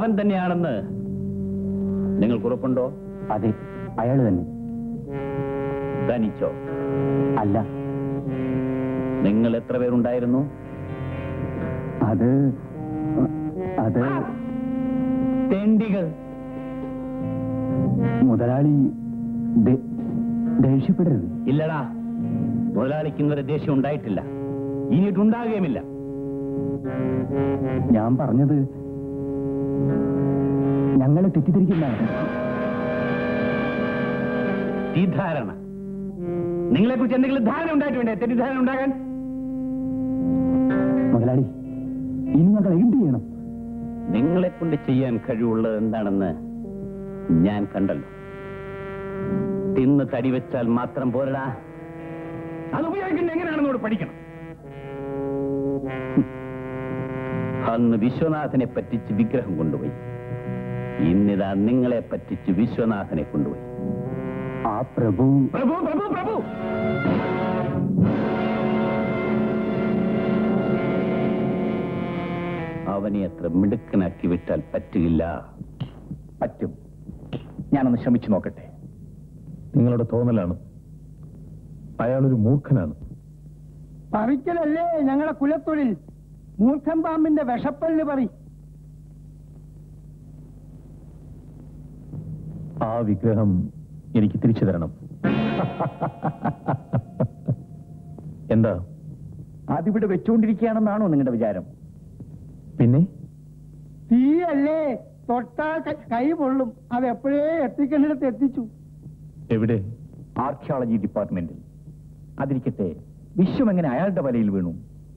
അവൻ തന്നെയാണെന്ന് നിങ്ങൾക്ക് ഉറപ്പുണ്ടോ അതെ അയാൾ തന്നെ ധനിച്ചോ അല്ല നിങ്ങൾ എത്ര പേരുണ്ടായിരുന്നു അത് അത് തെണ്ടികൾ മുതലാളി ദേ- ദേഷ്യപ്പെടരുത് ഇല്ലടാ മുതലാളിക്ക് ഇന്നൊരു ദേഷ്യം ഉണ്ടായിട്ടില്ല ഇനിയിട്ടുണ്ടാകുകയുമില്ല ഞാൻ പറഞ്ഞത് ഞങ്ങളെ തെറ്റിദ്ധരിക്കുന്നതാണ് തെറ്റിദ്ധാരണ നിങ്ങളെ കുറിച്ച് എന്തെങ്കിലും ധാരണ ഉണ്ടായിട്ട് വേണ്ടേ തെറ്റിദ്ധാരണ ഉണ്ടാകാൻ മുതലാളി ഇനി ഞങ്ങൾ എന്ത് ചെയ്യണം നിങ്ങളെ കൊണ്ട് ചെയ്യാൻ കഴിവുള്ളത് എന്താണെന്ന് ഞാൻ കണ്ടല്ലോ തിന്ന് തടി വെച്ചാൽ മാത്രം പോരടാ അത് ഉപയോഗിക്കുന്നത് എങ്ങനെയാണെന്നോട് പഠിക്കണം ഹും. അന്ന് വിശ്വനാഥനെ പറ്റിച്ച് വിഗ്രഹം കൊണ്ടുപോയി ഇന്നിതാ നിങ്ങളെ പറ്റിച്ച് വിശ്വനാഥനെ കൊണ്ടുപോയി ആ പ്രഭു പ്രഭു പ്രഭു പ്രഭു അവനെ അത്ര മിടുക്കനാക്കി വിട്ടാൽ പറ്റുകയില്ല പറ്റും ഞാനൊന്ന് ശ്രമിച്ചു നോക്കട്ടെ നിങ്ങളുടെ തോന്നലാണ് അയാളൊരു മൂർഖനാണ് പറിക്കലല്ലേ ഞങ്ങളെ കുലത്തൊഴിൽ മൂർഖൻ പാമ്പിന്റെ വിഷപ്പല്ല് പറി ആ വിഗ്രഹം എനിക്ക് തിരിച്ചു തരണം എന്താ അതിവിടെ വെച്ചുകൊണ്ടിരിക്കുകയാണെന്നാണോ നിങ്ങളുടെ വിചാരം പിന്നെ തീയല്ലേ തൊട്ടാൽ ക- കൈ പൊള്ളും അത് എപ്പോഴേ എത്തിക്കേണ്ടിടത്ത് എത്തിച്ചു എവിടെ ആർക്കിയോളജി ഡിപ്പാർട്ട്മെന്റിൽ അതിരിക്കട്ടെ വിശ്വം എങ്ങനെ അയാളുടെ വലയിൽ വീണു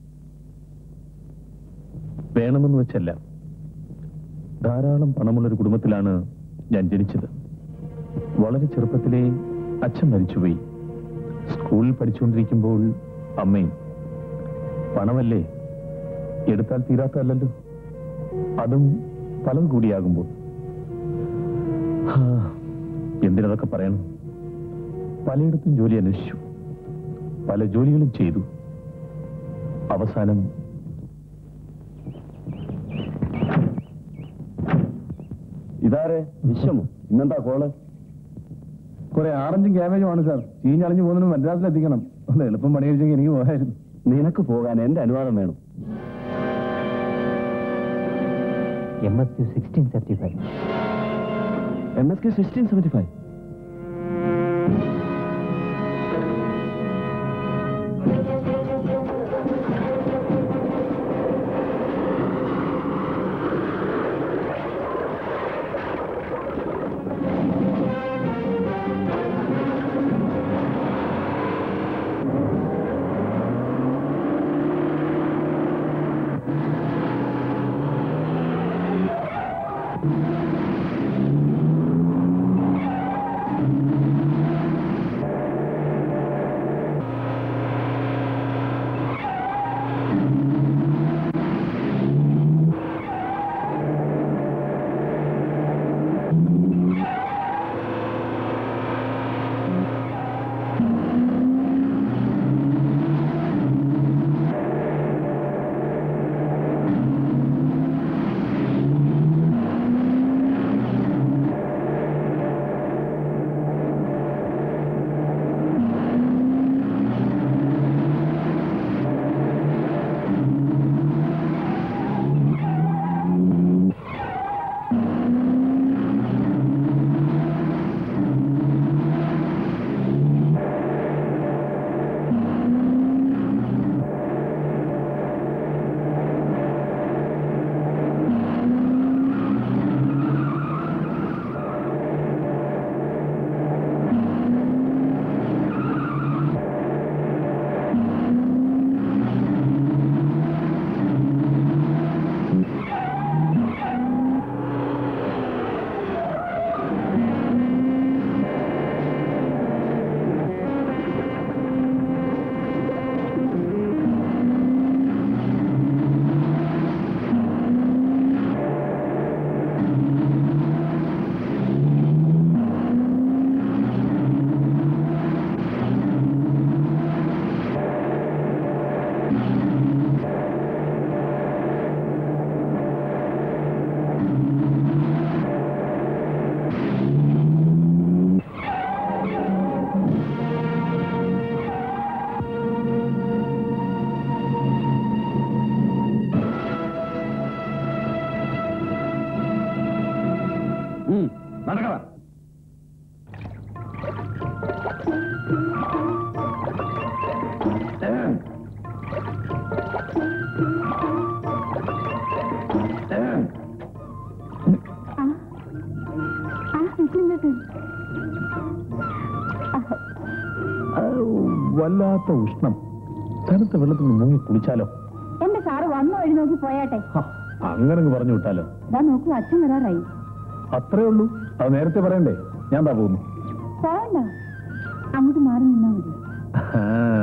വേണമെന്ന് വെച്ചല്ല ധാരാളം പണമുള്ളൊരു കുടുംബത്തിലാണ് ഞാൻ ജനിച്ചത് വളരെ ചെറുപ്പത്തിലേ അച്ഛൻ മരിച്ചുപോയി സ്കൂളിൽ പഠിച്ചുകൊണ്ടിരിക്കുമ്പോൾ അമ്മയും പണമല്ലേ എടുത്താൽ തീരാത്തതല്ലല്ലോ അതും ഫലം കൂടിയാകുമ്പോൾ ഹാ, എന്തിനതൊക്കെ പറയണം പലയിടത്തും ജോലി അന്വേഷിച്ചു പല ജോലികളും ചെയ്തു അവസാനം ഇതാരെ വിശ്വമോ ഇന്നെന്താ കോള് കുറെ ആറഞ്ചും ക്യാബേജുമാണ് സാർ ചീഞ്ഞളിഞ്ഞു പോകുന്നതിന് മദ്രാസിലെത്തിക്കണം ഒന്ന് എളുപ്പം പണി കഴിച്ചെങ്കിൽ എനിക്ക് പോകായിരുന്നു നിനക്ക് പോകാൻ എന്റെ അനുവാദം വേണം M S Q sixteen seventy five M S K sixteen seventy five നടക്കണ ആ ആ വിഷ്ണുചേട്ടൻ വല്ലാത്ത ഉഷ്ണം തണുത്ത വെള്ളത്തിൽ നിന്ന് മുങ്ങി കുളിച്ചാലോ എന്റെ സാറ് വന്ന വഴി നോക്കി പോയാട്ടെ ഹ, അങ്ങനെ അങ്ങ് പറഞ്ഞു വിട്ടാലോ ഇതാ നോക്കൂ അച്ഛൻ വരാറായി അത്രേ ഉള്ളൂ അത് നേരത്തെ പറയണ്ടേ ഞാൻ താ പോകുന്നു പോവണ്ട അങ്ങോട്ട് മാറി നിന്നാ മതി ആ.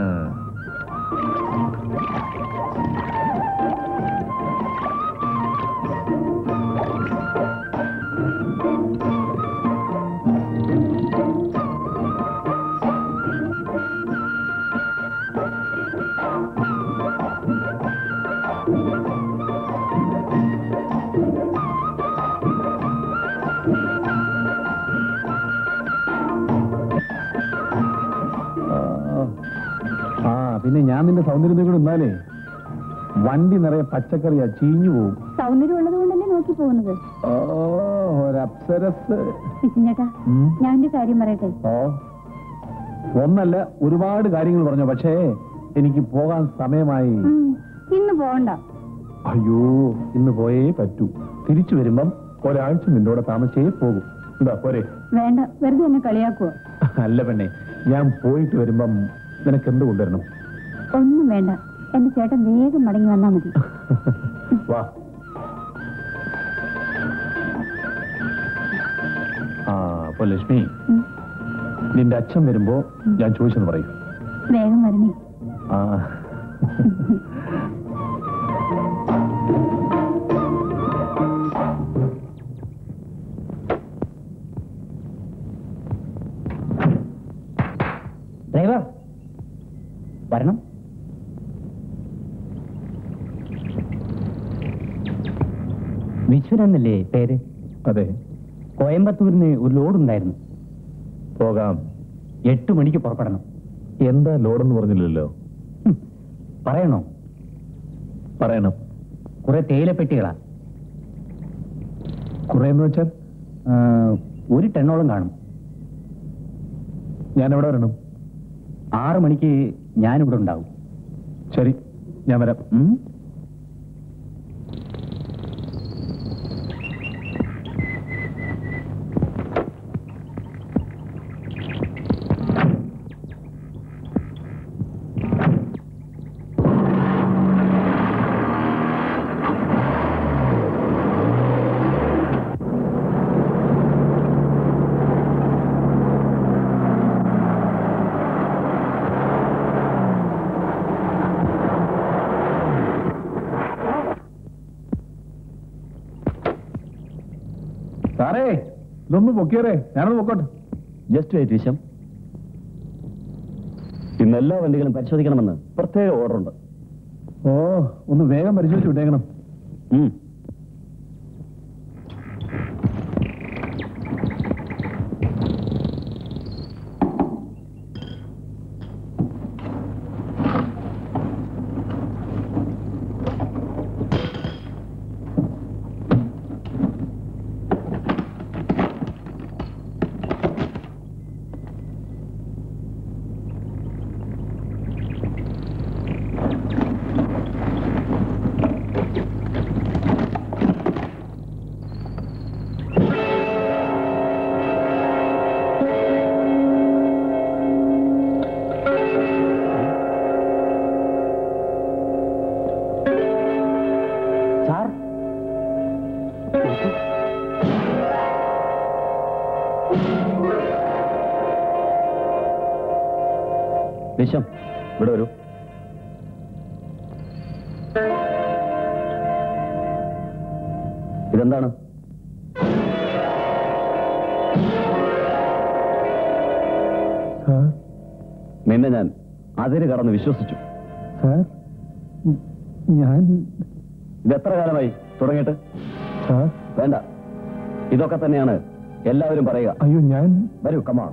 ആ പിന്നെ ഞാൻ നിന്റെ സൗന്ദര്യത്തെ കൂടെ നിന്നാലേ വണ്ടി നിറയെ പച്ചക്കറിയാ ചീഞ്ഞു പോവും സൗന്ദര്യം ഉള്ളത് കൊണ്ടല്ലേ നോക്കി പോകുന്നത് ഓ ഒരപ്സരസ് വിഷ്ണുചേട്ടാ ഉം. ഞാൻ എന്റെ കാര്യം പറയട്ടെ ഓ ഒന്നല്ല ഒരുപാട് കാര്യങ്ങൾ പറഞ്ഞു പക്ഷേ എനിക്ക് പോകാൻ സമയമായി ഉം, ഇന്ന് പോവണ്ട അയ്യോ ഇന്ന് പോയേ പറ്റൂ തിരിച്ചു വരുമ്പം ഒരാഴ്ച നിന്റെ കൂടെ താമസിച്ചേ പോകും എന്താ പോരെ വേണ്ട വെറുതെ എന്നെ കളിയാക്കുവോ അല്ല പെണ്ണെ ഞാൻ പോയിട്ട് വരുമ്പം നിനക്ക് എന്ത് കൊണ്ടുവരണം ഒന്നും വേണ്ട എന്റെ ചേട്ടൻ വേഗം മടങ്ങി വന്നാ മതി വാ ആ അപ്പൊ ലക്ഷ്മി ഉം, നിന്റെ അച്ഛൻ വരുമ്പോ ഞാൻ ചോദിച്ചെന്ന് പറയൂ വേഗം വരണേ ആ ഡ്രൈവർ വരണം വിശ്വൻ എന്നല്ലേ പേര് അതെ കോയമ്പത്തൂരിന് ഒരു ലോഡ് ഉണ്ടായിരുന്നു പോകാം എട്ട് മണിക്ക് പുറപ്പെടണം എന്താ ലോഡെന്ന് പറഞ്ഞില്ലല്ലോ ഹും, പറയണോ പറയണം കുറെ തേയിലപ്പെട്ടികളാ കുറെ എന്ന് വെച്ചാൽ ആ, ഒരു ടെണ്ണോളം കാണും ഞാൻ എവിടെ വരണം ആറ് മണിക്ക് ഞാനിവിടെ ഉണ്ടാവും ശരി ഞാൻ വരാം ഉം? സാറേ ഇതൊന്ന് പൊക്കിയറേ ഞാനത് പൊക്കോട്ടെ ജസ്റ്റ് വെയിറ്റ് വിശം ഇന്ന് എല്ലാ വണ്ടികളും പരിശോധിക്കണമെന്ന് പ്രത്യേക ഓർഡർ ഉണ്ട് ഓ ഒന്ന് വേഗം പരിശോധിച്ച് വിട്ടേക്കണം സാർ വിശം ഇവിടെ വരൂ ഇതെന്താണ് സാർ നിന്നെ ഞാൻ അതിര് കടന്ന് വിശ്വസിച്ചു സാർ ഉം, ഞാൻ ഇത് എത്ര കാലമായി തുടങ്ങിയിട്ട് സാർ വേണ്ട ഇതൊക്കെ തന്നെയാണ് എല്ലാവരും പറയുക അയ്യോ ഞാൻ വരൂ കമാൺ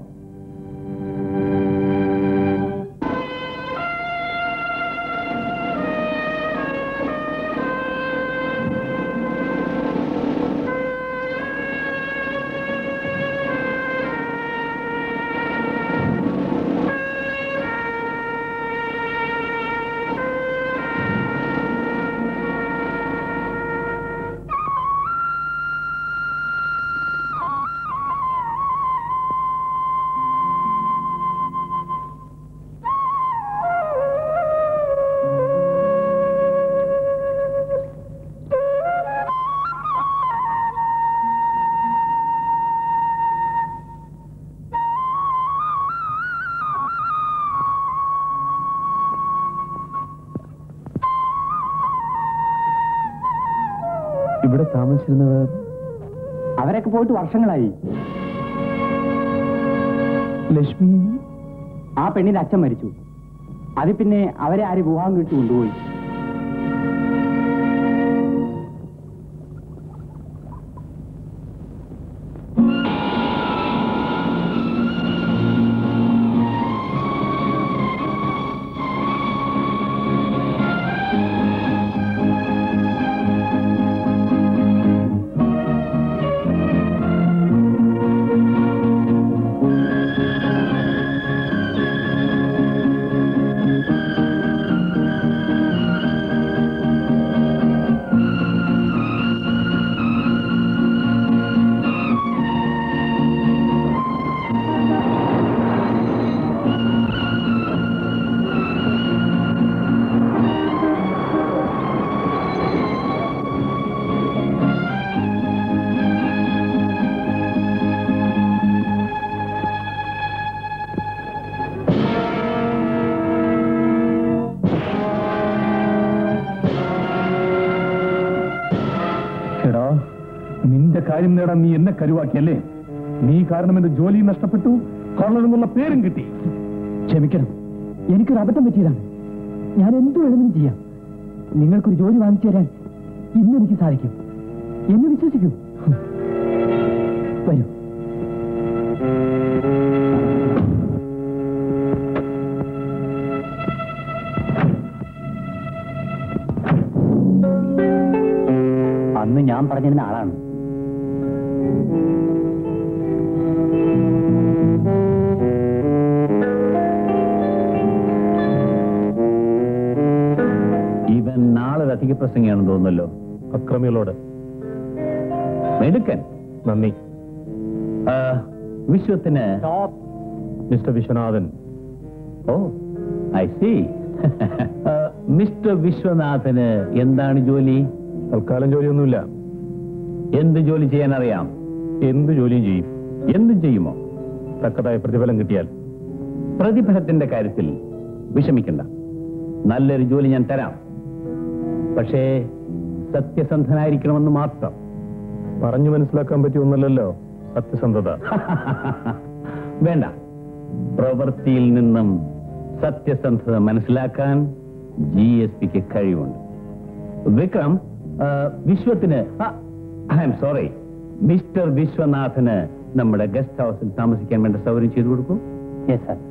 ഇവിടെ താമസിച്ചിരുന്നവർ അവരൊക്കെ പോയിട്ട് വർഷങ്ങളായി ലക്ഷ്മി ആ പെണ്ണിന്റെ അച്ഛൻ മരിച്ചു അത് പിന്നെ അവരെ ആര് വിവാഹം കഴിച്ചു കൊണ്ടുപോയി എടാ നിന്റെ കാര്യം നേടാൻ നീ എന്നെ കരുവാക്കിയല്ലേ നീ കാരണം എന്റെ ജോലി നഷ്ടപ്പെട്ടു കള്ളൻ എന്നുള്ള പേരും കിട്ടി ക്ഷമിക്കണം എനിക്കൊരു അബദ്ധം പറ്റിയതാണ് ഞാൻ എന്തു വേണമെങ്കിലും ചെയ്യാം നിങ്ങൾക്കൊരു ജോലി വാങ്ങിച്ചു തരാൻ ഇന്ന് എനിക്ക് സാധിക്കും എന്നെ വിശ്വസിക്കൂ വരൂ അന്ന് ഞാൻ പറഞ്ഞിരുന്ന ആളാണ് ഇവൻ നാളെ അധിക പ്രസംഗിയാണെന്ന് തോന്നുന്നല്ലോ അക്രമികളോട് മെടുക്കൻ നന്ദി ആ, വിശ്വത്തിന് mister Viswanathan oh I see mister വിശ്വനാഥന് എന്താണ് ജോലി തൽക്കാലം ജോലിയൊന്നുമില്ല എന്ത് ജോലി ചെയ്യാൻ അറിയാം എന്ത് ജോലിയും ചെയ്യും എന്തും ചെയ്യുമോ തക്കതായ പ്രതിഫലം കിട്ടിയാൽ പ്രതിഫലത്തിന്റെ കാര്യത്തിൽ വിഷമിക്കണ്ട നല്ലൊരു ജോലി ഞാൻ തരാം പക്ഷേ സത്യസന്ധനായിരിക്കണമെന്ന് മാത്രം പറഞ്ഞു മനസ്സിലാക്കാൻ പറ്റിയ ഒന്നല്ലല്ലോ സത്യസന്ധത വേണ്ട പ്രവൃത്തിയിൽ നിന്നും സത്യസന്ധത മനസ്സിലാക്കാൻ ജി എസ് പിക്ക് കഴിവുണ്ട് വിക്രം ആ, വിശ്വത്തിന് ഐ എം സോറി മിസ്റ്റർ വിശ്വനാഥന് നമ്മുടെ ഗസ്റ്റ് ഹൗസിൽ താമസിക്കാൻ വേണ്ട സൗകര്യം ചെയ്തു കൊടുക്കൂ യെസ് സാർ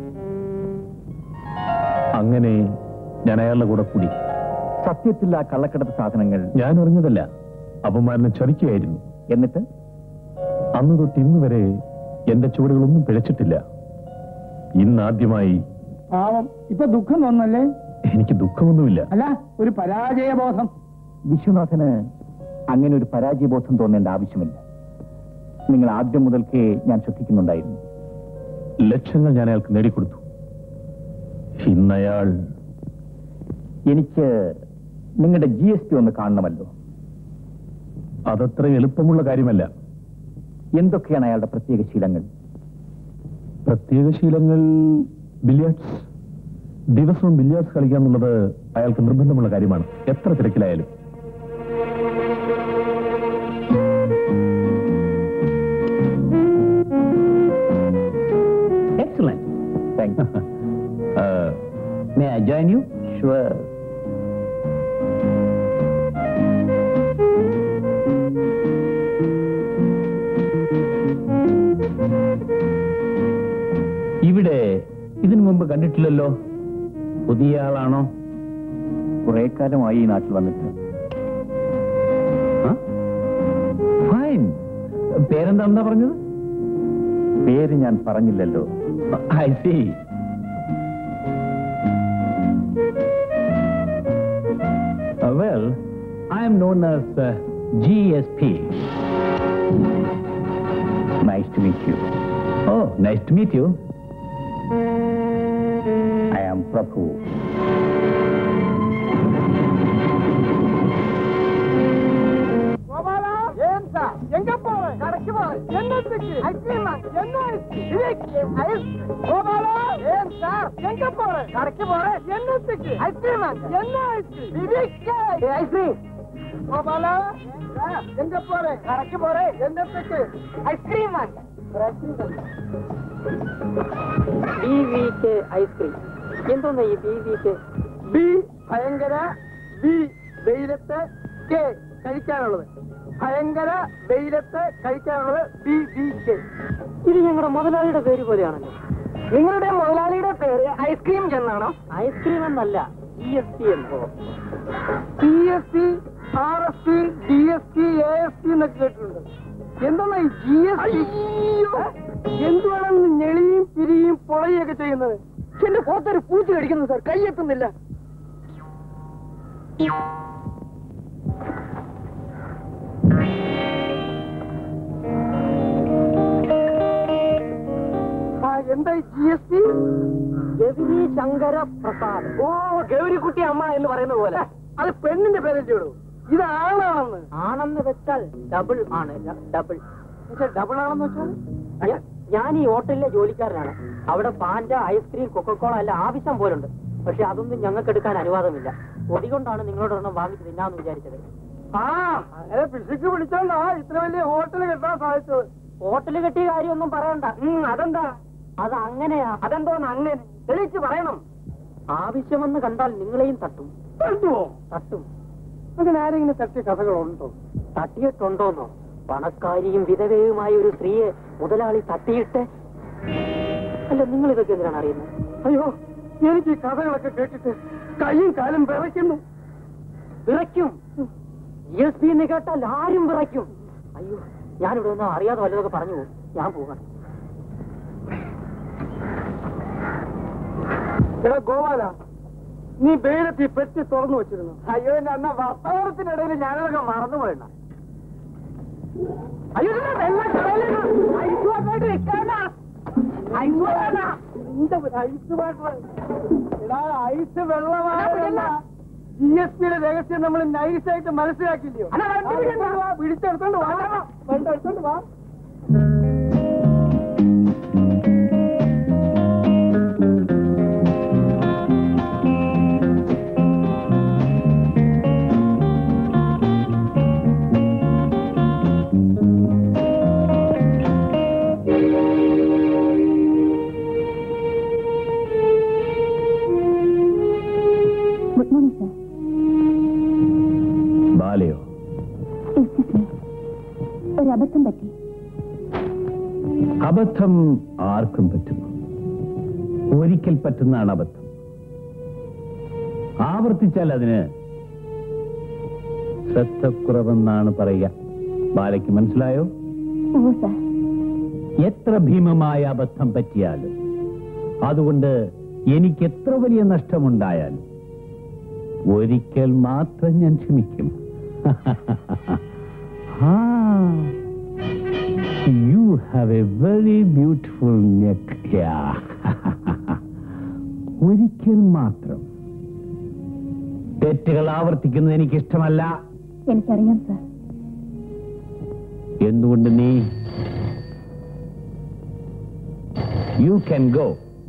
അങ്ങനെ ഞാൻ അയാളുടെ കൂടെ കൂടി സത്യത്തിൽ ആ കള്ളക്കടത്ത് സാധനങ്ങൾ ഞാൻ അറിഞ്ഞതല്ല അപമാനം ചതിക്കുകയായിരുന്നു എന്നിട്ട് അന്ന് തൊട്ട് ഇന്ന് വരെ എന്റെ ചുവടുകളൊന്നും പിഴച്ചിട്ടില്ല ഇന്നാദ്യമായി പാവം ഇപ്പൊ ദുഃഖം തോന്നല്ലേ എനിക്ക് ദുഃഖമൊന്നുമില്ല അല്ല ഒരു പരാജയബോധം വിശ്വനാഥന് അങ്ങനെ ഒരു പരാജയബോധം തോന്നേണ്ട ആവശ്യമില്ല നിങ്ങൾ ആദ്യം മുതൽക്കേ ഞാൻ ശ്രദ്ധിക്കുന്നുണ്ടായിരുന്നു ലക്ഷങ്ങൾ ഞാൻ അയാൾക്ക് നേടിക്കൊടുത്തു ഇന്നയാൾ എനിക്ക് നിങ്ങളുടെ ജി എസ് പി ഒന്ന് കാണണമല്ലോ അതത്ര എളുപ്പമുള്ള കാര്യമല്ല എന്തൊക്കെയാണ് അയാളുടെ പ്രത്യേക ശീലങ്ങൾ പ്രത്യേക ശീലങ്ങൾ ബില്യാർഡ്സ് ദിവസവും ബില്യാർഡ്സ് കളിക്കുക എന്നുള്ളത് അയാൾക്ക് നിർബന്ധമുള്ള കാര്യമാണ് എത്ര തിരക്കിലായാലും excellent thank may I join you sure ഇവിടെ ഇതിനു മുമ്പ് കണ്ടിട്ടില്ലല്ലോ പുതിയ ആളാണോ കുറെ കാലമായി ഈ നാട്ടിൽ വന്നിട്ട് ഫൈൻ പേരെന്താ പറഞ്ഞത് പേര് ഞാൻ പറഞ്ഞില്ലല്ലോ I see well I'm known as G S P nice to meet you oh nice to meet you I am Prabhu Gopala ஏன் சார் எங்க போற கடைக்கு போற என்னத்துக்கு ஐஸ்கிரீம் என்ன ஐஸ் கோபாலா ஏன் சார் எங்க போற கடைக்கு போற என்னத்துக்கு ஐஸ்கிரீம் என்ன ஐஸ்கிரீம் ஐஸ்கிரீம் கோபால எங்க போறேன் கடைக்கு போறேன் என்னத்துக்கு ஐஸ்கிரீம் வாங்க ബി വി കെ ഐസ്ക്രീം എന്തോന്നാ ഈ ബി വി കെ ബി ഭയങ്കര ബി വെയിലത്ത് കെ കഴിക്കാനുള്ളത് ഭയങ്കര വെയിലത്ത് കഴിക്കാനുള്ളത് ബി ബി കെ ഇത് ഞങ്ങളുടെ മുതലാളിയുടെ പേര് പോലെയാണല്ലോ നിങ്ങളുടെ മുതലാളിയുടെ പേര് ഐസ്ക്രീം എന്നാണോ ഐസ്ക്രീം എന്നല്ല ജി എസ് ടി എന്തോ P S C R S C D S C A S C എന്നൊക്കെ കേട്ടിട്ടുണ്ട് എന്താണ് ഈ ജി എസ് ടി എന്തുവാണ് ഞെളിയും പിരിയും പൊളയൊക്കെ ചെയ്യുന്നത് എന്റെ പുറത്തൊരു പൂച്ച കടിക്കുന്നു സാർ കൈയെത്തുന്നില്ല ആ എന്താ G S T Gauri Shankara Prasad oh ഗൗരിക്കുട്ടി അമ്മ എന്ന് പറയുന്ന പോലെ അത് പെണ്ണിന്റെ പേരല്ലേ ഉള്ളൂ ഇത് ആണാണെന്ന് ആണെന്ന് വെച്ചാൽ ഡബിൾ ആണ് ഡബിൾ ഡബിൾ ആണെന്ന് വെച്ചാൽ ഞാ- ഞാൻ ഈ ഹോട്ടലിലെ ജോലിക്കാരനാണ് അവിടെ പാൻഡ ഐസ്ക്രീം കൊക്കക്കോള എല്ലാം ആവശ്യം പോലുണ്ട് പക്ഷെ അതൊന്നും ഞങ്ങൾക്ക് എടുക്കാൻ അനുവാദമില്ല കൊതികൊണ്ടാണ് നിങ്ങളോട് ഒരെണ്ണം വാങ്ങിച്ച് തിന്നാന്ന് വിചാരിച്ചത് ആ അങ്ങനെ പിശുക്ക് പിടിച്ചോണ്ടാ ഇത്ര വലിയ ഹോട്ടൽ കെട്ടാൻ സാധിച്ചത് ഹോട്ടൽ കെട്ടിയ കാര്യമൊന്നും പറയണ്ട ഉം, അതെന്താ അത് അങ്ങനെയാ അതെന്തോന്ന് അങ്ങനെ തെളിയിച്ച് പറയണം ആവശ്യമെന്ന് കണ്ടാൽ നിങ്ങളെയും തട്ടും തട്ടുവോ തട്ടും അങ്ങനെ ആരെങ്കിലും തട്ടിയ കഥകളുണ്ടോ തട്ടിയിട്ടുണ്ടോന്നോ പണക്കാരിയും വിധവയുമായ ഒരു സ്ത്രീയെ മുതലാളി തട്ടിയിട്ട് അല്ല നിങ്ങൾ ഇതൊക്കെ എന്തിനാണ് അറിയുന്നത് അയ്യോ എനിക്ക് ഈ കഥകളൊക്കെ കേട്ടിട്ട് കൈയും കാലും വിറയ്ക്കുന്നു വിറയ്ക്കും ജി എസ് പി എന്ന് കേട്ടാൽ ആരും വിറയ്ക്കും അയ്യോ ഞാനിവിടെ ഒന്നും അറിയാതെ വല്ലതൊക്കെ പറഞ്ഞു പോകും ഞാൻ പോകണം എടാ ഗോപാല നീ വെയിലത്ത് ഈ പെട്ടി തുറന്നു വെച്ചിരുന്നു അയ്യോ എന്റെ അന്ന വർത്തമാനത്തിനിടയിൽ ഞാനതൊക്കെ മറന്നുപോയണ അയ്യോ ഇതിന്റെ വെള്ളം കടലിലാണ്. ഐസ് വാട്ടറായിട്ട് വെക്കാനാ. ഐസ് വാട്ടറാ. എന്താ ഇത് ഐസ് വാട്ടർ? എടാ, ഐസ് വെള്ളമായതല്ല. ജി എസ് പിയുടെ രഹസ്യം നമ്മൾ നൈസായിട്ട് മനസ്സിലാക്കില്ലയോ ആ, പിടിച്ചെടുത്തോണ്ട് വാ വേണ്ട എടുത്തോണ്ട് വാ ഗുഡ് മോർണിംഗ് സർ ബാലയോ എക്സ്ക്യൂസ് മീ ഒരു അബദ്ധം പറ്റി അബദ്ധം ആർക്കും പറ്റും ഒരിക്കൽ പറ്റുന്നതാണ് അബദ്ധം ആവർത്തിച്ചാൽ അതിന് ശ്രദ്ധക്കുറവെന്നാണ് പറയുക ബാലയ്ക്ക് മനസ്സിലായോ ഓ സർ എത്ര ഭീമമായ അബദ്ധം പറ്റിയാലും അതുകൊണ്ട് എനിക്ക് എത്ര വലിയ നഷ്ടമുണ്ടായാലും ഒരിക്കൽ മാത്രം ഞാൻ ക്ഷമിക്കും you have a very beautiful neck ഒരിക്കൽ മാത്രം തെറ്റുകൾ ആവർത്തിക്കുന്നത് എനിക്ക് ഇഷ്ടമല്ല എനിക്കറിയാം സർ എന്തുകൊണ്ട് നീ you can go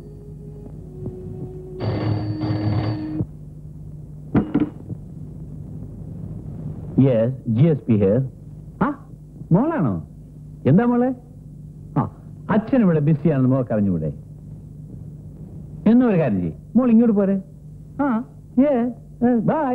yes G S P here ആ മോളാണോ എന്താ മോളെ ആ അച്ഛൻ ഇവിടെ ബിസിയാണെന്ന് മോക്ക് അറിഞ്ഞൂടെ എന്നും ഒരു കാര്യം ചെയ്യും മോൾ ഇങ്ങോട്ട് പോരെ ആ ബൈ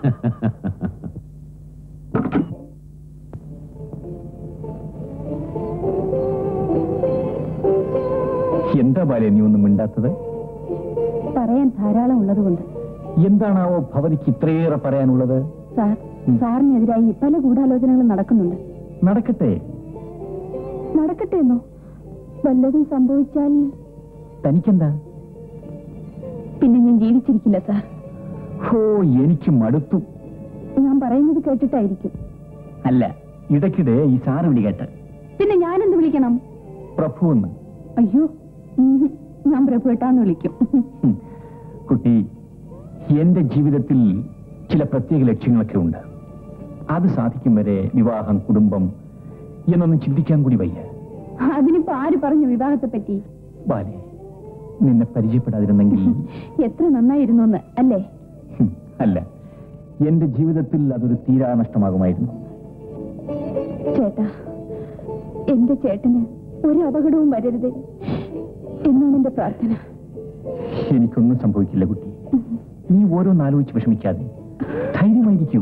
എന്താ ബാല്യ നീ ഒന്നും മിണ്ടാത്തത് പറയാൻ ധാരാളം ഉള്ളതുകൊണ്ട് എന്താണാവോ ഭവതിക്ക് ഇത്രയേറെ പറയാനുള്ളത് സാർ ഉം. സാറിനെതിരായി പല ഗൂഢാലോചനകളും നടക്കുന്നുണ്ട് നടക്കട്ടെ നടക്കട്ടെ എന്നോ വല്ലതും സംഭവിച്ചാൽ തനിക്കെന്താ പിന്നെ ഞാൻ ജീവിച്ചിരിക്കില്ല സാർ ഹോ എനിക്ക് മടുത്തു ഞാൻ പറയുന്നത് കേട്ടിട്ടായിരിക്കും അല്ല ഇടയ്ക്കിടെ ഈ സാറ് വിളി കേട്ട് പിന്നെ ഞാൻ എന്ത് വിളിക്കണം പ്രഭു എന്ന് അയ്യോ ഉം, ഞാൻ പ്രഭുട്ടാന്ന് വിളിക്കും ഹും. കുട്ടി എന്റെ ജീവിതത്തിൽ ചില പ്രത്യേക ലക്ഷ്യങ്ങളൊക്കെ ഉണ്ട് അത് സാധിക്കും വരെ വിവാഹം കുടുംബം എന്നൊന്നും ചിന്തിക്കാൻ കൂടി വയ്യ അതിനിപ്പോ ആര് പറഞ്ഞു വിവാഹത്തെ പറ്റി ബാലെ നിന്നെ പരിചയപ്പെടാതിരുന്നെങ്കിൽ എത്ര നന്നായിരുന്നു എന്ന് അല്ലേ ഹും, അല്ല എന്റെ ജീവിതത്തിൽ അതൊരു തീരാ നഷ്ടമാകുമായിരുന്നു ചേട്ടാ എന്റെ ചേട്ടന് ഒരു അപകടവും വരരുത് എന്നാണ് എന്റെ പ്രാർത്ഥന എനിക്കൊന്നും സംഭവിക്കില്ല കുട്ടി നീ ഓരോന്നാലോചിച്ച് വിഷമിക്കാതെ ധൈര്യമായിരിക്കൂ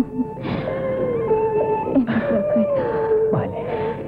എന്റെ പ്രഭേട്ട ബാലേ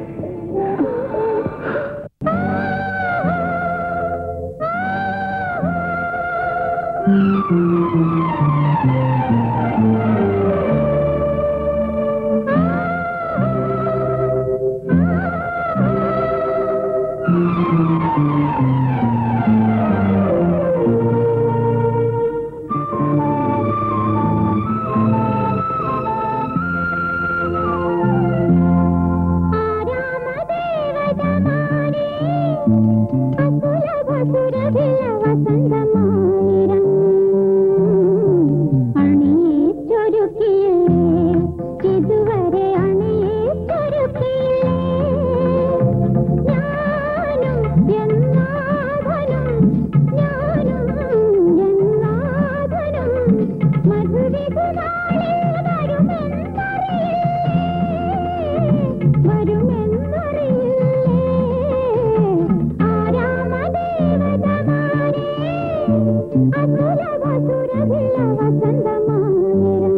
ഇതുവരെ അണിയേറ്റൊരുക്കിയില്ലേ ഞാനും എന്നാഥനും ഞാനും എന്നാഥനും മധുവിധുനാളിൽ വരുമെന്നറിയില്ലേ വരുമെന്നറിയില്ലേ ആരാമദേവതമാരേ അസുരവസുരഭില വസന്തമായിരം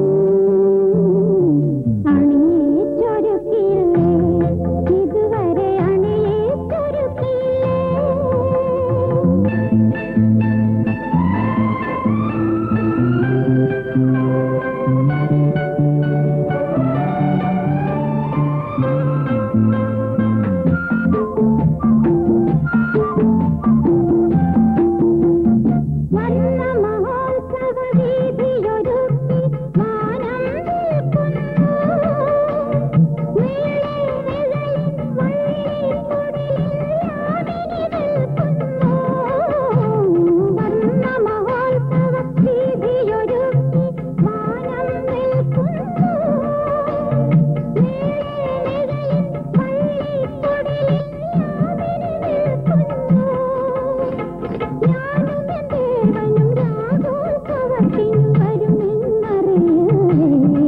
അണിയേറ്റൊരുക്കിയില്ലേ ഇതുവരെ അണിയേറ്റൊരുക്കിയില്ലേ വർണ്ണ മഹോത്സവ വീതിയൊരുക്കി മാനം നിൽക്കുന്നു മേളയിൽ വള്ളിക്കൊടിയിൽ യാമിനി നിൽക്കുന്നു വർണ്ണ മഹോത്സവ വീതിയൊരുക്കി മാനം നിൽക്കുന്നു മേളയിൽ വള്ളിക്കൊടിയിൽ യാമിനി നിൽക്കുന്നു ഞാനും എൻ ദേവനും രാഗോത്സവത്തിനു വരുമെന്നറിയില്ലേ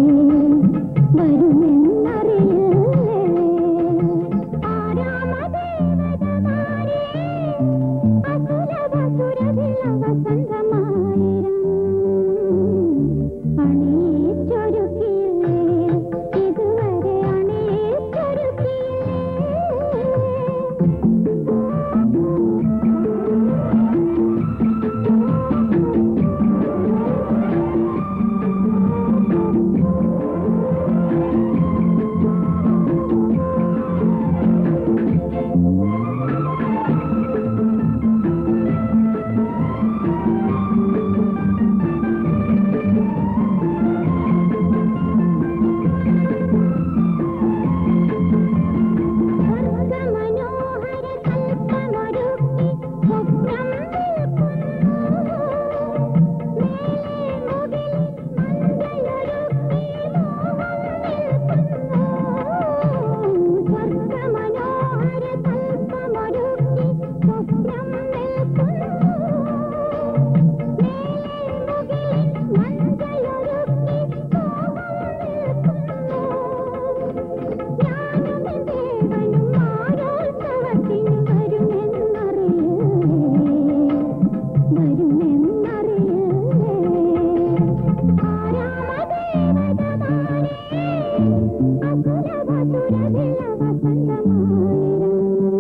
വരുമെന്നറിയില്ലേ ആരാമദേവതമാരേ അസുരവസുരഭില വസന്തമായിരം അണിയിച്ചൊരുക്കിയില്ലേ ഇതുവരെ അണിയിച്ചൊരുക്കിയില്ലേ സ്വർഗമനോഹര കൽപ്പമൊരുക്കി സ്വപ്നം നിൽക്കുന്നു മേലെ മുകിലിൽ മഞ്ചലൊരുക്കി മോഹം നിൽക്കുന്നു സ്വർഗമനോഹര കൽപ്പമൊരുക്കി സ്വപ്നം നിൽക്കുന്നു മേലെ മുകിലിൽ മഞ്ചലൊരുക്കി മോഹം നിൽക്കുന്നു ഞാനും എൻ ദേവനും ആരോത്സവത്തിനു വരുമെന്നറിയില്ലേ വരുമെന്നറിയില്ലേ ആരാമദേവതമാരേ അസുരവസുരഭില വസന്തമായിരം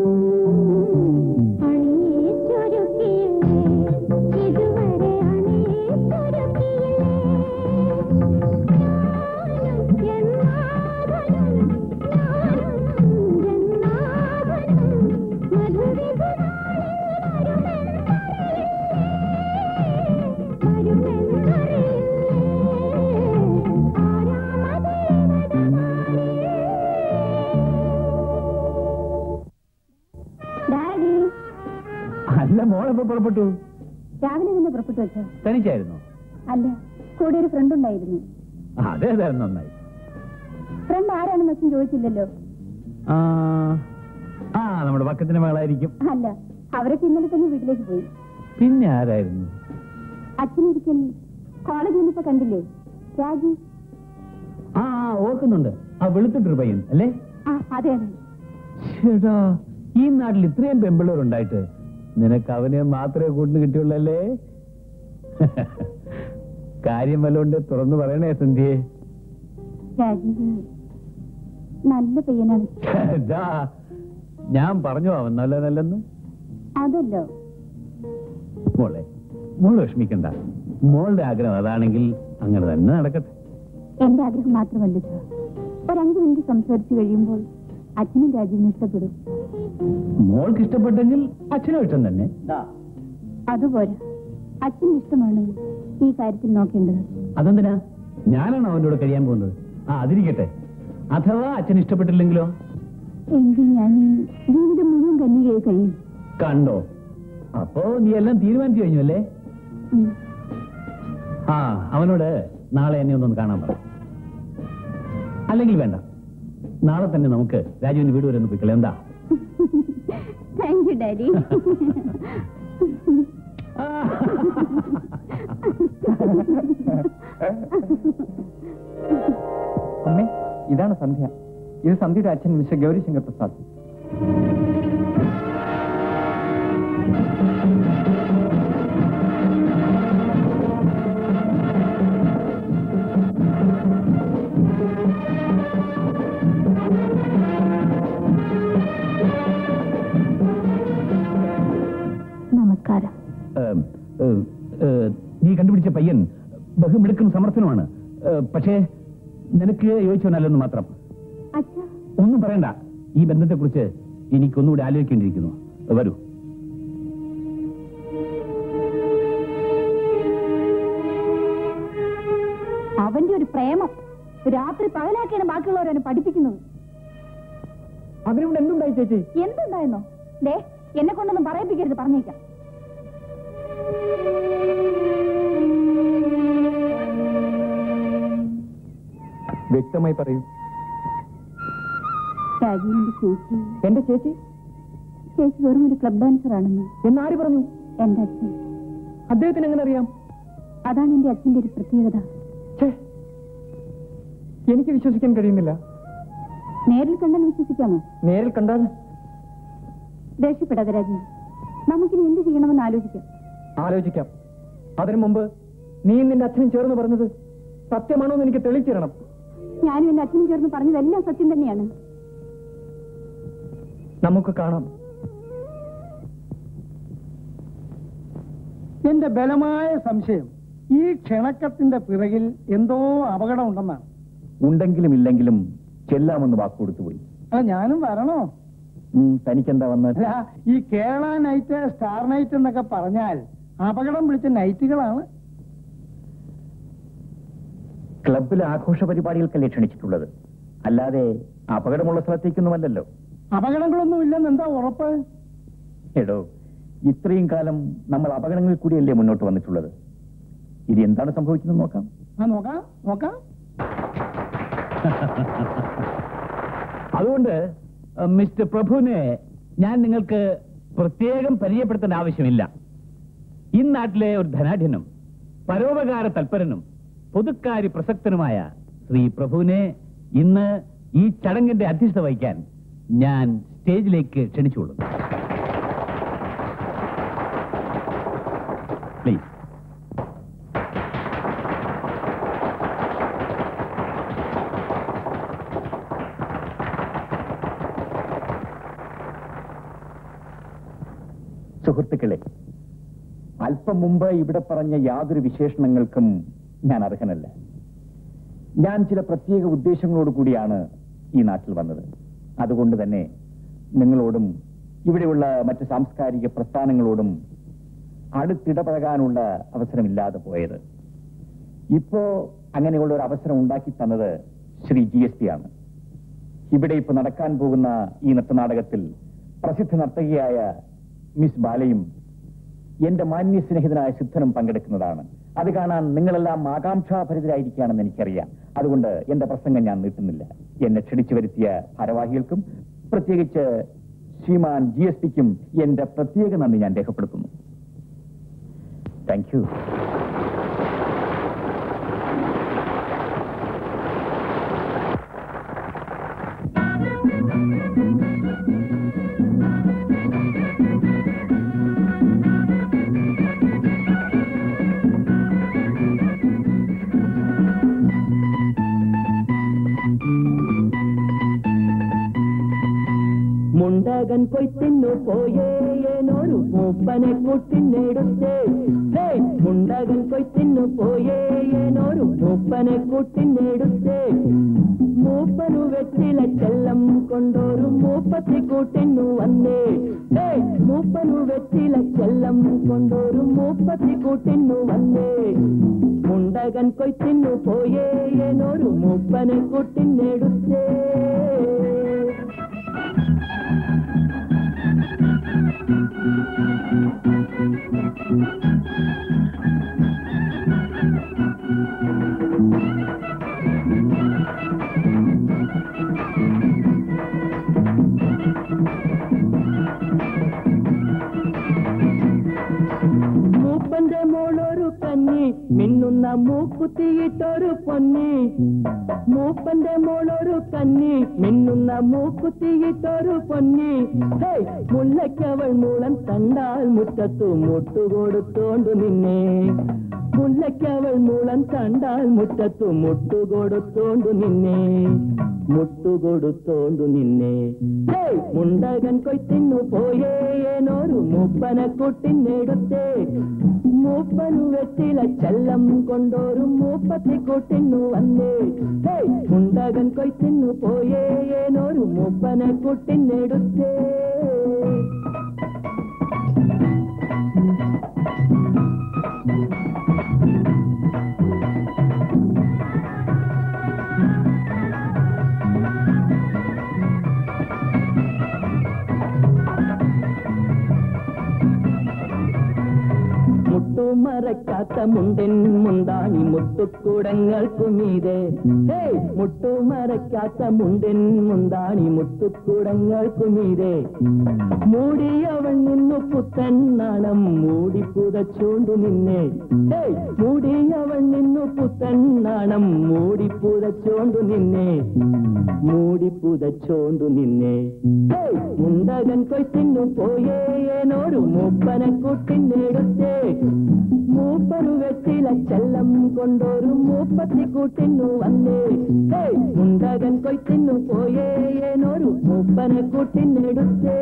അണിയിച്ചൊരുക്കിയില്ലേ ഇതുവരെ അണിയിച്ചൊരുക്കിയില്ലേ ഡാഡി അല്ല മോളെപ്പോ പുറപ്പെട്ടു രാവിലെ തന്നെ പുറപ്പെട്ടു വെച്ചോ തനിച്ചായിരുന്നു അല്ല കൂടെ ഒരു ഫ്രണ്ട് ഉണ്ടായിരുന്നു അതെ അതായിരുന്നു നന്നായി ഫ്രണ്ട് ആരാണെന്ന് അച്ഛൻ ചോദിച്ചില്ലല്ലോ ആ ആ നമ്മുടെ പക്കത്തിന്റെ മകളായിരിക്കും അല്ല അവരൊക്കെ ഇന്നലെ തന്നെ വീട്ടിലേക്ക് പോയി പിന്നെ ആരായിരുന്നു അച്ഛനൊരിക്കൽ കോളേജിൽ നിന്നിപ്പോ കണ്ടില്ലേ രാജി ആ ആ ഓർക്കുന്നുണ്ട് ആ വെളുത്തിട്ടൊരു പയ്യൻ അല്ലേ ആ അതെ അതെ ചേട്ടാ ഈ നാട്ടിൽ ഇത്രയും പെമ്പിള്ളേരുണ്ടായിട്ട് നിനക്ക് അവനെ മാത്രമേ കൂട്ടിന് കിട്ടിയുള്ളല്ലേ കാര്യം വല്ലതുകൊണ്ട് തുറന്നു പറയണേ സന്ധ്യയെ രാജീവ് നല്ല പയ്യനാണ് ദാ, ഞാൻ പറഞ്ഞു അവൻ നല്ല നല്ലെന്ന് അതല്ലോ മോളെ മോള് വിഷമിക്കണ്ട മോളുടെ ആഗ്രഹം അതാണെങ്കിൽ അങ്ങനെ തന്നെ നടക്കട്ടെ എന്റെ ആഗ്രഹം മാത്രമല്ല സാർ ഒരു അഞ്ചു മിനിറ്റ് സംസാരിച്ചു കഴിയുമ്പോൾ അച്ഛനും രാജീവിനും ഇഷ്ടപ്പെടും മോൾക്ക് ഇഷ്ടപ്പെട്ടെങ്കിൽ അച്ഛനും ഇഷ്ടം തന്നെ അതുപോലെ അച്ഛന് ഇഷ്ടമാണ് ഈ കാര്യത്തിൽ നോക്കേണ്ടത് അതെന്തിനാ ഞാനാണ് അവൻ്റെ കൂടെ കഴിയാൻ പോകുന്നത് ആ അതിരിക്കട്ടെ അഥവാ അച്ഛൻ ഇഷ്ടപ്പെട്ടില്ലെങ്കിലോ എങ്കിൽ ഞാൻ ഈ ജീവിതം മുഴുവൻ കന്യകയായി കഴിയും കണ്ടോ അപ്പോ നീ എല്ലാം തീരുമാനിച്ചു കഴിഞ്ഞു അല്ലേ ഉം. ആ അവനോട് നാളെ എന്നെ ഒന്നൊന്ന് കാണാൻ പറ അല്ലെങ്കിൽ വേണ്ട നാളെ തന്നെ നമുക്ക് രാജുവിന് വീട് വരെ ഒന്ന് പോയിക്കളെ എന്താ താങ്ക് യു ഡാഡി അമ്മേ ഇതാണ് സന്ധ്യ ഇത് സന്ധ്യയുടെ അച്ഛൻ മിസ്റ്റർ ഗൗരിശങ്കർ പ്രസാദ് നമസ്കാരം ഏം, ഏ, ഏ, നീ കണ്ടുപിടിച്ച പയ്യൻ ബഹുമിടുക്കും സമർത്ഥനുമാണ് ഏ, പക്ഷേ നിനക്ക് യോജിച്ചവനല്ലെന്ന് മാത്രം അച്ഛ ഒന്നും പറയണ്ട ഈ ബന്ധത്തെക്കുറിച്ച് എനിക്കൊന്നുകൂടി ആലോചിക്കേണ്ടിയിരിക്കുന്നു വരൂ അവന്റെ ഒരു പ്രേമം രാത്രി പകലാക്കിയാണ് ബാക്കിയുള്ളവരെ പഠിപ്പിക്കുന്നത് അതിനിവിടെ എന്തുണ്ടായി ചേച്ചി എന്തുണ്ടായിരുന്നോ ദേ എന്നെ കൊണ്ടൊന്നും പറയിപ്പിക്കരുത് പറഞ്ഞേക്കാം വ്യക്തമായി പറയൂ രാജീവിന്റെ ചേച്ചി എന്റെ ചേച്ചി ചേച്ചി വെറും ഒരു ക്ലബ് ഡാൻസർ ആണെന്ന് എന്നാര് പറഞ്ഞു എന്റെ അച്ഛൻ അദ്ദേഹത്തിന് എങ്ങനെ അറിയാം അതാണ് എന്റെ അച്ഛന്റെ ഒരു പ്രത്യേകത ഛേ, എനിക്ക് വിശ്വസിക്കാൻ കഴിയുന്നില്ല നേരിൽ കണ്ടാൽ വിശ്വസിക്കാമോ നേരിൽ കണ്ടാൽ ദേഷ്യപ്പെടാതെ രാജീവ് നമുക്കിനി എന്ത് ചെയ്യണമെന്ന് ആലോചിക്കാം ആലോചിക്കാം അതിനു മുമ്പ് നീ നിന്റെ അച്ഛനും ചേർന്ന് പറഞ്ഞത് സത്യമാണോ എന്ന് എനിക്ക് തെളിയിച്ചു തരണം ഞാനും എന്റെ അച്ഛനും ചേർന്ന് പറഞ്ഞതെല്ലാം സത്യം തന്നെയാണ് നമുക്ക് കാണാം എന്റെ ബലമായ സംശയം ഈ ക്ഷണക്കത്തിന്റെ പിറകിൽ എന്തോ അപകടം ഉണ്ടെന്നാണ് ഉണ്ടെങ്കിലും ഇല്ലെങ്കിലും ചെല്ലാമെന്ന് വാക്ക് കൊടുത്തുപോയി അല്ല ഞാനും വരണോ തനിക്കെന്താ വന്നത് അല്ല ഈ കേരള നൈറ്റ് സ്റ്റാർ നൈറ്റ് എന്നൊക്കെ പറഞ്ഞാൽ അപകടം പിടിച്ച നൈറ്റുകളാണ് ക്ലബിൽ ആഘോഷ പരിപാടികൾക്കല്ലേ ക്ഷണിച്ചിട്ടുള്ളത് അല്ലാതെ അപകടമുള്ള സ്ഥലത്തേക്കൊന്നുമല്ലല്ലോ അപകടങ്ങളൊന്നും ഇല്ലെന്ന് എന്താ ഉറപ്പ് എടോ ഇത്രയും കാലം നമ്മൾ അപകടങ്ങളിൽ കൂടിയല്ലേ മുന്നോട്ട് വന്നിട്ടുള്ളത് ഇനി എന്താണ് സംഭവിക്കുന്നത് നോക്കാം ആ നോക്കാം നോക്കാം അതുകൊണ്ട് അഹ്, മിസ്റ്റർ പ്രഭുവിനെ ഞാൻ നിങ്ങൾക്ക് പ്രത്യേകം പരിചയപ്പെടുത്തേണ്ട ആവശ്യമില്ല ഈ നാട്ടിലെ ഒരു ധനാഢ്യനും പരോപകാര തൽപരനും പൊതുക്കാര്യ പ്രസക്തനുമായ ശ്രീ പ്രഭുവിനെ ഇന്ന് ഈ ചടങ്ങിന്റെ അധ്യക്ഷത വഹിക്കാൻ ഞാൻ സ്റ്റേജിലേക്ക് ക്ഷണിച്ചുകൊള്ളുന്നു പ്ലീസ് സുഹൃത്തുക്കളെ അല്പം മുമ്പ് ഇവിടെ പറഞ്ഞ യാതൊരു വിശേഷണങ്ങൾക്കും ഞാൻ അർഹനല്ല ഞാൻ ചില പ്രത്യേക ഉദ്ദേശങ്ങളോട് കൂടിയാണ് ഈ നാട്ടിൽ വന്നത് അതുകൊണ്ട് തന്നെ നിങ്ങളോടും ഇവിടെയുള്ള മറ്റ് സാംസ്കാരിക പ്രസ്ഥാനങ്ങളോടും അടുത്തിടപഴകാനുള്ള അവസരമില്ലാതെ പോയത് ഇപ്പോ അങ്ങനെയുള്ള ഒരു അവസരം ഉണ്ടാക്കി തന്നത് ശ്രീ ജി എസ് പി ആണ് ഇവിടെ ഇപ്പൊ നടക്കാൻ പോകുന്ന ഈ നൃത്തനാടകത്തിൽ പ്രസിദ്ധ നർത്തകിയായ മിസ് ബാലയും എന്റെ മാന്യ സ്നേഹിതനായ സിദ്ധനും പങ്കെടുക്കുന്നതാണ് അത് കാണാൻ നിങ്ങളെല്ലാം ആകാംക്ഷാഭരിതരായിരിക്കുകയാണെന്ന് എനിക്കറിയാം അതുകൊണ്ട് എന്റെ പ്രസംഗം ഞാൻ നീട്ടുന്നില്ല എന്നെ ക്ഷണിച്ചു വരുത്തിയ ഭാരവാഹികൾക്കും പ്രത്യേകിച്ച് ശ്രീമാൻ ജി എസ് പിക്കും എന്റെ പ്രത്യേക നന്ദി ഞാൻ രേഖപ്പെടുത്തുന്നു താങ്ക് യു മുണ്ടകൻ കൊയ്ത്തിന്നു പോയേനൊരു മൂപ്പനെ കൂട്ടിനെടുത്തേ ഹേ മുണ്ടകൻ കൊയ്ത്തിന്നു പോയേനൊരു മൂപ്പനെ കൂട്ടിനെടുത്തേ മൂപ്പനു വെറ്റില ചെല്ലം കൊണ്ടൊരു മൂപ്പത്തി കൂട്ടിന്നു വന്നേ ഹേ മൂപ്പനു വെറ്റില ചെല്ലം കൊണ്ടൊരു മൂപ്പത്തി കൂട്ടിന്നു വന്നേ മുണ്ടകൻ കൊയ്ത്തിന്നു പോയേനൊരു മൂപ്പനെ കൂട്ടിനെടുത്തേ മൂപ്പന്റെ മോളൊരു കന്നി മിന്നുന്ന മൂക്കുത്തിയിട്ടൊരു പൊന്നി മൂപ്പന്റെ മോളൊരു കന്നി മിന്നുന്ന മൂക്കുത്തിയിട്ടൊരു പൊന്നി ഹേയ് മുല്ലയ്ക്കവൾ മൂളം കണ്ടാൽ മുറ്റത്തു മുട്ടുകൊടുത്തോണ്ടു നിന്നെ മുല്ലയ്ക്കവൾ മൂളം കണ്ടാൽ മുറ്റത്തു മുട്ടുകൊടുത്തോണ്ടു നിന്നെ മുട്ടുകൊടുത്തോണ്ടു നിന്നെ ഹേയ് മുണ്ടകൻ കൊയ്ത്തിന്നു പോയേനൊരു മൂപ്പനെ കൂട്ടിനെടുത്തേ മൂപ്പനു വെറ്റില ചെല്ലം കൊണ്ടൊരു മൂപ്പത്തി കൂട്ടിന്നു വന്നേ ഹേയ് മുണ്ടകൻ കൊയ്ത്തിന്നു പോയേനൊരു മൂപ്പനെ കൂട്ടിനെടുത്തേ മുട്ടുമറക്കാത്ത മുണ്ടൻ മുന്താണി മുത്തുക്കുടങ്ങൾക്കു മീതെ ഹേയ് മുട്ടുമറക്കാത്ത മുണ്ടൻ മുന്താണി മുത്തുക്കുടങ്ങൾക്കു മീതെ മൂടിയവൾ നിന്നു പുത്തൻ നാണം മൂടി പുതച്ചോണ്ടു നിന്നെ ഹേയ് മൂടിയവൾ നിന്നു പുത്തൻ നാണം മൂടി പുതച്ചോണ്ടു നിന്നെ മൂടി പുതച്ചോണ്ടു നിന്നെ ഹേയ് മുണ്ടകൻ കൊയ്ത്തിന്നു പോയേനൊരു മൂപ്പനെ കൂട്ടിനെടുത്തേ മൂപ്പരു വെറ്റില ചെല്ലം കൊണ്ടൊരു മൂപ്പത്തി കൂട്ടിന്നു വന്നേ ഹേയ് മുണ്ടകൻ കൊയ്ത്തിന്നു പോയേനൊരു മൂപ്പനെ കൂട്ടിനെടുത്തേ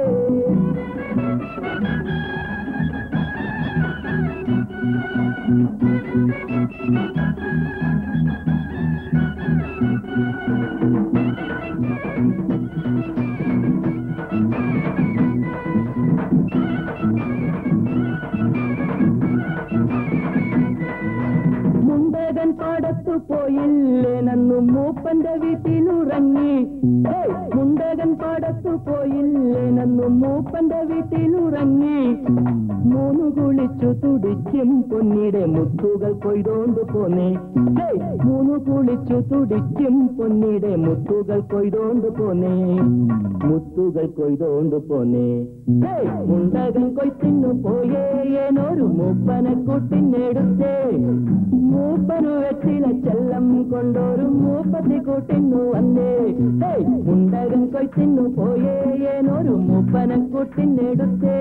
മുണ്ടകൻ പാടത്തു പോയില്ലേ നന്നു മൂപ്പന്റെ വീട്ടിലുറങ്ങി ഹേയ്, മുണ്ടകൻ പാടത്തു പോയില്ലേ നന്നു മൂപ്പന്റെ വീട്ടിലുറങ്ങി മൂന്നു കുളിച്ചു തുടിക്കും പൊന്നിടെ മുത്തുകൾ കൊയ്തോണ്ടു പോന്നേ ഹേയ്, മൂന്നു കുളിച്ചു തുടിക്കും പൊന്നിടെ മുത്തുകൾ കൊയ്തോണ്ടു പോന്നേ മുത്തുകൾ കൊയ്തോണ്ടു പോന്നേ ഹേയ്, മുണ്ടകൻ കൊയ്ത്തിന്നു പോയേനൊരു മൂപ്പനെ കൂട്ടിനെടുത്തേ മൂപ്പനു വെറ്റില ചെല്ലം കൊണ്ടൊരു മൂപ്പത്തി കൂട്ടിന്നു വന്നേ ഹേയ്, മുണ്ടകൻ കൊയ്ത്തിന്നു പോയേനൊരു മൂപ്പനെ കൂട്ടിനെടുത്തേ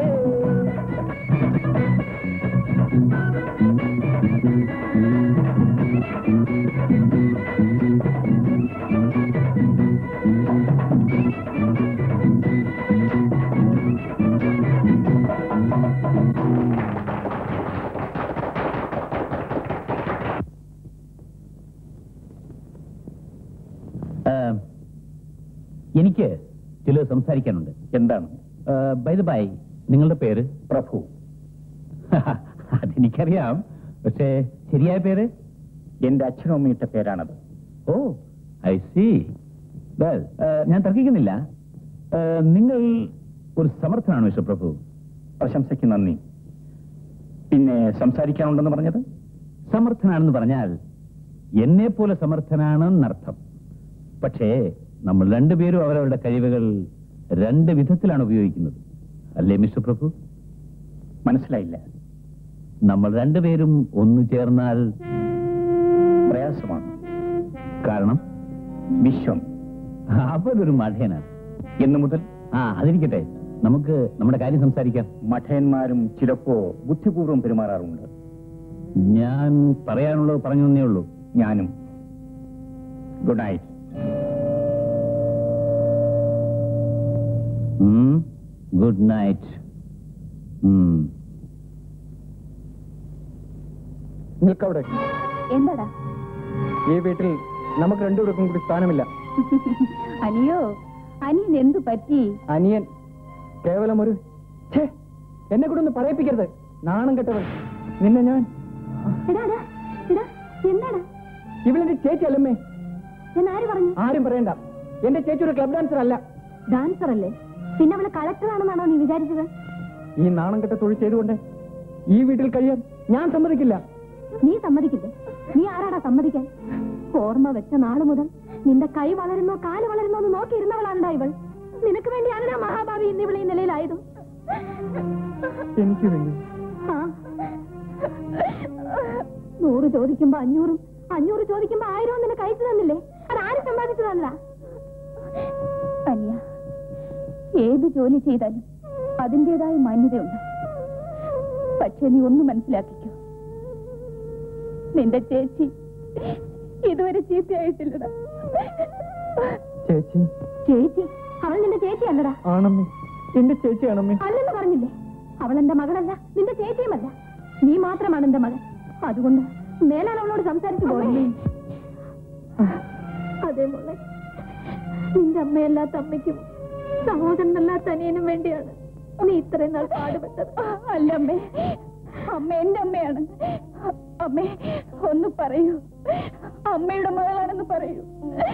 ഏഹ്, എനിക്ക് ചിലത് സംസാരിക്കാനുണ്ട് എന്താണ് ബൈ ദ ബൈ നിങ്ങളുടെ പേര് പ്രഭു അതെനിക്കറിയാം പക്ഷേ ശരിയായ പേര് എന്റെ അച്ഛനും അമ്മയിട്ട പേരാണത് ഓ ഐ സി വെൽ ഞാൻ തർക്കിക്കുന്നില്ല ഏഹ്, നിങ്ങൾ ഒരു സമർത്ഥനാണ് മിസ്റ്റർ പ്രഭു പ്രശംസയ്ക്ക് നന്ദി പിന്നെ സംസാരിക്കാനുണ്ടെന്ന് പറഞ്ഞത് സമർത്ഥനാണെന്ന് പറഞ്ഞാൽ എന്നെ പോലെ സമർത്ഥനാണെന്നർത്ഥം പക്ഷേ നമ്മൾ രണ്ടുപേരും അവരവരുടെ കഴിവുകൾ രണ്ട് വിധത്തിലാണ് ഉപയോഗിക്കുന്നത് അല്ലേ മിസ്റ്റർ പ്രഭു മനസ്സിലായില്ല നമ്മൾ രണ്ടുപേരും ഒന്നു ചേർന്നാൽ പ്രയാസമാണ് കാരണം വിശ്വം അവനൊരു മഠേനാണ് എന്നു മുതൽ ആ അതിരിക്കട്ടെ നമുക്ക് നമ്മുടെ കാര്യം സംസാരിക്കാം മഠയന്മാരും ചിലപ്പോ ബുദ്ധിപൂർവ്വം പെരുമാറാറുണ്ട് ഞാൻ പറയാനുള്ളത് പറഞ്ഞു തന്നേ ഉള്ളൂ ഞാനും ഗുഡ് നൈറ്റ് ഗുഡ് നൈറ്റ് നിൽക്കവിടെ എന്താടാ ഈ വീട്ടിൽ നമുക്ക് രണ്ടുപേർക്കും കൂടി സ്ഥാനമില്ല അനിയോ അനിയൻ എന്തു പറ്റി അനിയൻ കേവലം ഒരു ഛേ, എന്നെ കൂടെ ഒന്ന് പറയിപ്പിക്കരുത് നാണം കെട്ടവൻ നിന്നെ ഞാൻ എടാ എടാ, എടാ എന്താടാ ഇവളെന്റെ ചേച്ചി അല്ലമ്മേ ഞാൻ ആര് പറഞ്ഞു ആരും പറയണ്ട എന്റെ ചേച്ചി ഒരു ക്ലബ് ഡാൻസർ അല്ല ഡാൻസർ അല്ലേ പിന്നെ അവള് കളക്ടർ ആണെന്നാണോ നീ വിചാരിച്ചത് ഈ നാണം കെട്ട തൊഴിൽ ചെയ്തുകൊണ്ട് ഈ വീട്ടിൽ കഴിയാൻ ഞാൻ സമ്മതിക്കില്ല നീ സമ്മതിക്കില്ലേ നീ ആരാടാ സമ്മതിക്കാൻ ഓർമ്മ വെച്ച നാള് മുതൽ നിന്റെ കൈ വളരുന്നോ കാല് വളരുന്നോ എന്ന് നോക്കിയിരുന്നവളാണ്ടാ ഇവൾ നിനക്ക് വേണ്ടിയാണ് മഹാഭാവി ഇന്ന് ഇവളെ ഈ നിലയിലായതും എനിക്ക് വേണ്ടി ആ. നൂറ് ചോദിക്കുമ്പോ അഞ്ഞൂറും അഞ്ഞൂറ് ചോദിക്കുമ്പോ ആയിരവും നിനക്ക് അയച്ചു തന്നില്ലേ അത് ആര് സമ്പാദിച്ചു തന്നതാ അനിയ ഏത് ജോലി ചെയ്താലും അതിൻ്റെതായ മാന്യതയുണ്ട് പക്ഷെ നീ ഒന്ന് മനസ്സിലാക്കിക്കോ നിന്റെ ചേച്ചി ഇതുവരെ ചീത്തയായിട്ടില്ലടാ ചേച്ചി ചേച്ചി അവൾ നിന്റെ ചേച്ചി അല്ലടാ ആണമ്മേ എന്റെ ചേച്ചിയാണമ്മേ അല്ലെന്ന് പറഞ്ഞില്ലേ അവൾ എന്റെ മകളല്ല നിന്റെ ചേച്ചിയുമല്ല നീ മാത്രമാണ് എന്റെ മകൻ അതുകൊണ്ട് മേലാൽ അവളോട് സംസാരിച്ചു പോകണേ അതെ മോളെ നിന്റെ അമ്മയല്ലാത്ത അമ്മയ്ക്കും സഹോദരനല്ലാത്ത അനിയനും വേണ്ടിയാണ് നീ ഇത്രയും നാൾ പാടുപെട്ടത് അല്ല അമ്മേ അമ്മ എന്റെ അമ്മയാണ് അമ്മേ ഒന്ന് പറയൂ അമ്മയുടെ മകളാണെന്ന് പറയൂ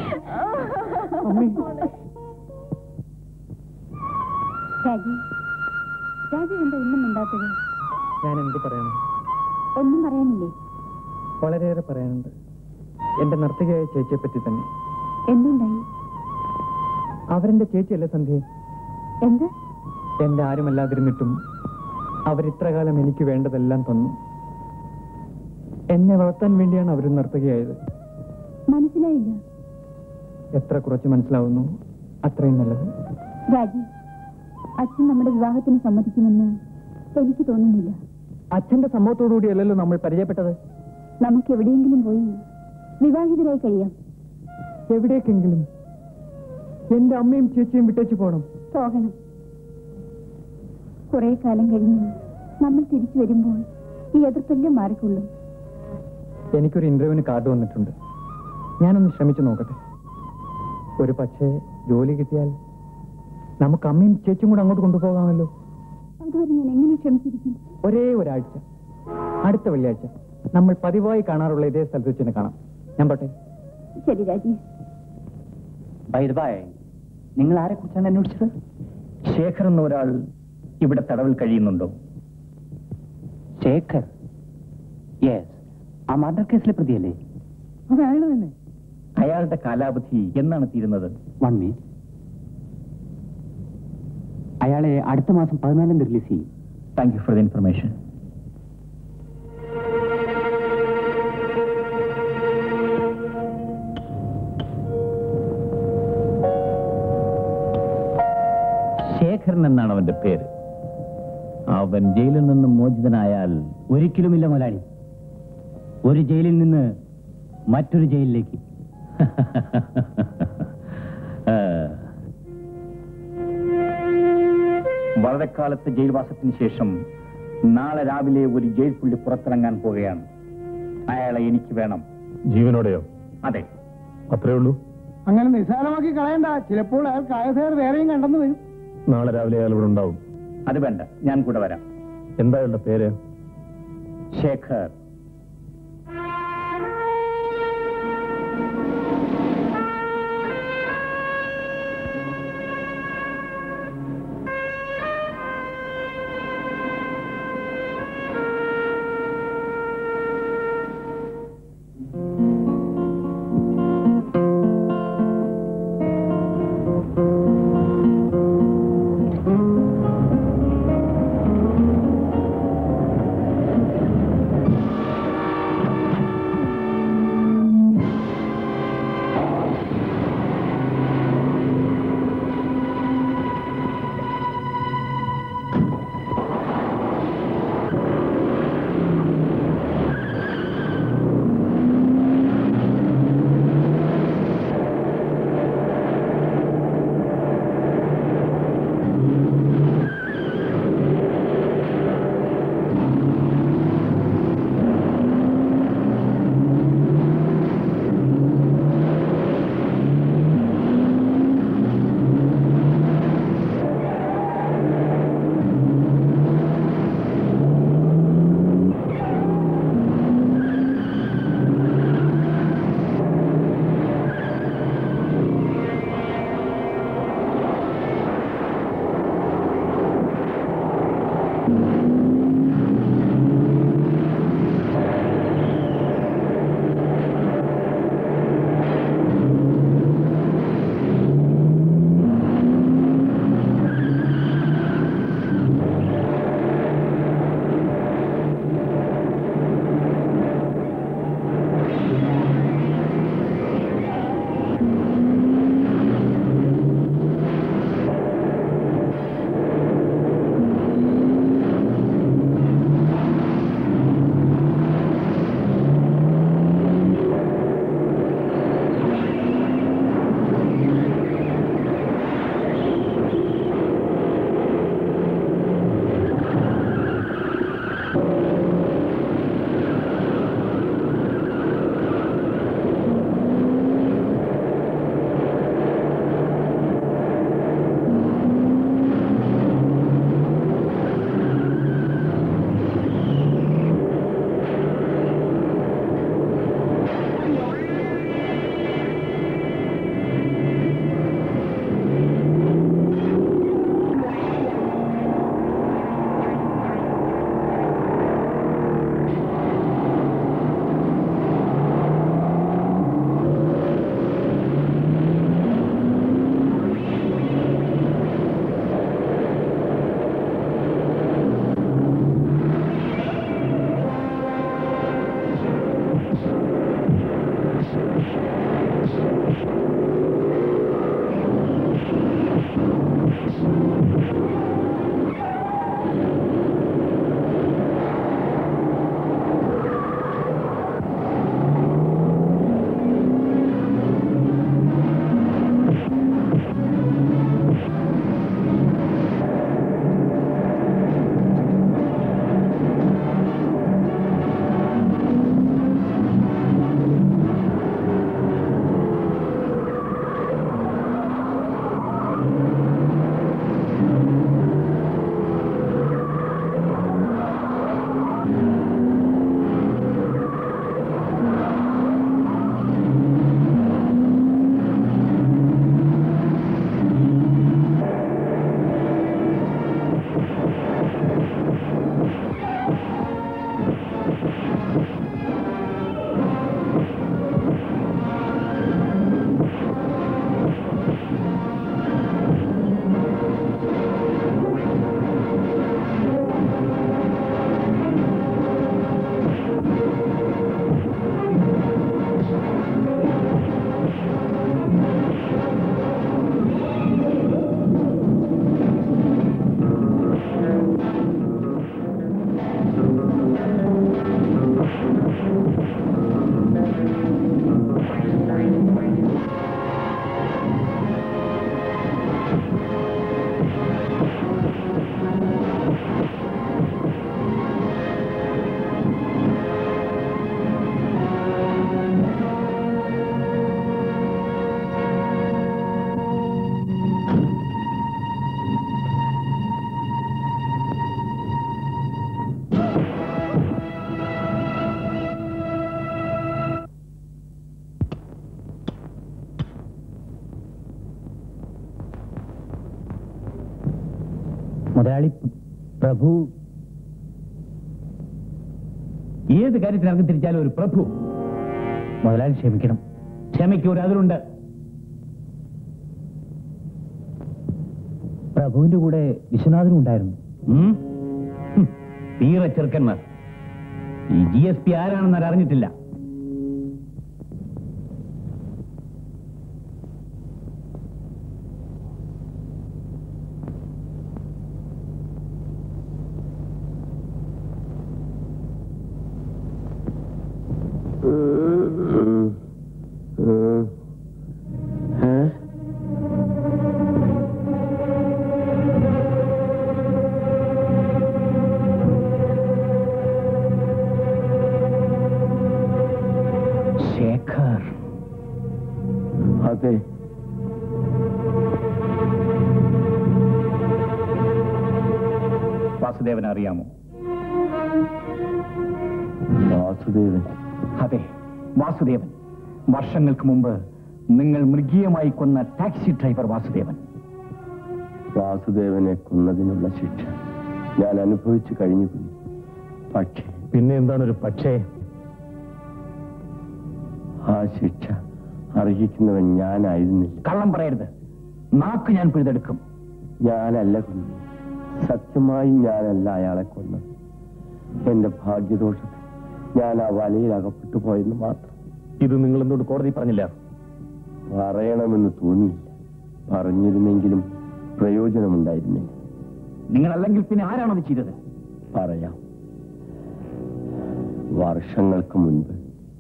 രാജി രാജി എന്താ ഒന്നും മിണ്ടാത്തത് ഞാൻ എന്ത് പറയണം ഒന്നും പറയാനില്ലേ വളരെയേറെ പറയാനുണ്ട് എന്റെ നർത്തകിയായ ചേച്ചിയെ പറ്റി തന്നെ എന്തുണ്ടായി അവരെന്റെ ചേച്ചിയല്ല സന്ധ്യ എന്ത് എന്റെ ആരുമല്ലാതിരുന്നിട്ടും അവരിത്രകാലം എനിക്ക് വേണ്ടതെല്ലാം തന്നു എന്നെ വളർത്താൻ വേണ്ടിയാണ് അവർ നർത്തകിയായത് മനസ്സിലായില്ല എത്ര കുറച്ച് മനസ്സിലാവുന്നു അത്രയും നല്ലത് രാജി അച്ഛൻ നമ്മുടെ വിവാഹത്തിന് സമ്മതിക്കുമെന്ന് എനിക്ക് തോന്നുന്നില്ല അച്ഛന്റെ സമ്മതത്തോടുകൂടിയല്ലല്ലോ നമ്മൾ പരിചയപ്പെട്ടത് നമുക്ക് എവിടെയെങ്കിലും പോയി വിവാഹിതരായി കഴിയാം എവിടേക്കെങ്കിലും എന്റെ അമ്മയും ചേച്ചിയും വിട്ടേച്ചു പോകണം പോകണം കുറെ കാലം കഴിഞ്ഞ് നമ്മൾ തിരിച്ചു വരുമ്പോൾ ഈ എതിർപ്പെല്ലാം മാറിക്കൊള്ളും എനിക്കൊരു ഇന്റർവ്യൂവിന് കാർഡ് വന്നിട്ടുണ്ട് ഞാനൊന്ന് ശ്രമിച്ചു നോക്കട്ടെ ഒരു പക്ഷേ ജോലി കിട്ടിയാൽ നമുക്ക് അമ്മയും ചേച്ചിയും കൂടെ അങ്ങോട്ട് കൊണ്ടുപോകാമല്ലോ അതുവരെ ഞാൻ എങ്ങനെ ക്ഷമിച്ചിരിക്കും ഒരേ ഒരാഴ്ച അടുത്ത വെള്ളിയാഴ്ച നമ്മൾ പതിവായി കാണാറുള്ള ഇതേ സ്ഥലത്ത് വെച്ച് തന്നെ കാണാം ഞാൻ പോട്ടെ ശരി രാജി നിങ്ങൾ ആരെ കുറിച്ചാണ് അന്വേഷിച്ചത് ശേഖർ എന്ന ഒരാൾ ഇവിടെ തടവിൽ കഴിയുന്നുണ്ടോ ശേഖർ യെസ് ആ മർഡർ കേസിലെ പ്രതിയല്ലേ അത് അയാൾ തന്നെ അയാളുടെ കാലാവധി എന്നാണ് തീരുന്നത് വൺ മീ അയാളെ അടുത്ത മാസം പതിനാലാം തീയതി റിലീസ് ചെയ്യും thank you for the information Sekharan എന്നാണ് അവന്റെ പേര് അവൻ ജയിലിൽ നിന്നും മോചിതനായാൽ ഒരിക്കലുമില്ല മുതലാളി ഒരു ജയിലിൽ നിന്ന് മറ്റൊരു ജയിലിലേക്ക് വളരെ കാലത്തെ ജയിൽവാസത്തിന് ശേഷം നാളെ രാവിലെ ഒരു ജയിൽ പുള്ളി പുറത്തിറങ്ങാൻ പോവുകയാണ് അയാളെ എനിക്ക് വേണം ജീവനോടെയോ അതെ അത്രേ ഉള്ളൂ അങ്ങനെ നിസ്സാരമാക്കി കളയണ്ട ചിലപ്പോൾ അയാൾ കായസേർ വേറെയും കണ്ടെന്ന് വരും നാളെ രാവിലെ അയാൾ ഇവിടെ ഉണ്ടാവും അത് വേണ്ട ഞാൻ കൂടെ വരാം എന്താ അയാളുടെ പേര് ശേഖർ മുതലാളി പ്രഭു ഏത് കാര്യത്തിൽ ഇറങ്ങി തിരിച്ചാലും ഒരു പ്രഭു മുതലാളി ക്ഷമിക്കണം ക്ഷമയ്ക്ക് ഒരു അതിലുണ്ട് പ്രഭുവിന്റെ കൂടെ വിശ്വനാഥനും ഉണ്ടായിരുന്നു ഉം? ഹും. തീരെ ചെറുക്കന്മാർ ഈ ജി എസ് പി ആരാണെന്ന് അറിഞ്ഞിട്ടില്ല ശേഖർ അതെ വാസുദേവനെ അറിയാമോ വാസുദേവൻ അതെ വാസുദേവൻ വർഷങ്ങൾക്ക് മുമ്പ് നിങ്ങൾ മൃഗീയമായി കൊന്ന ടാക്സി ഡ്രൈവർ വാസുദേവൻ വാസുദേവനെ കൊന്നതിനുള്ള ശിക്ഷ ഞാൻ അനുഭവിച്ചു കഴിഞ്ഞു കുഞ്ഞു പക്ഷേ പിന്നെ എന്താണ് ഒരു പക്ഷേ ആ ശിക്ഷ അർഹിക്കുന്നവൻ ഞാനായിരുന്നില്ല കള്ളം പറയരുത് നാക്ക് ഞാൻ പിഴുതെടുക്കും ഞാനല്ല കുഞ്ഞു സത്യമായി ഞാനല്ല അയാളെ കൊന്നത് എന്റെ ഭാഗ്യദോഷത്തിൽ ഞാൻ ആ വലയിൽ അകപ്പെട്ടു പോയെന്ന് മാത്രം ഇത് നിങ്ങൾ എന്തുകൊണ്ട് കോടതി പറഞ്ഞില്ല പറയണമെന്ന് തോന്നിയില്ല പറഞ്ഞിരുന്നെങ്കിലും പ്രയോജനമുണ്ടായിരുന്നില്ല നിങ്ങളല്ലെങ്കിൽ പിന്നെ ആരാണത് ചെയ്തത് പറയാം വർഷങ്ങൾക്ക് മുൻപ്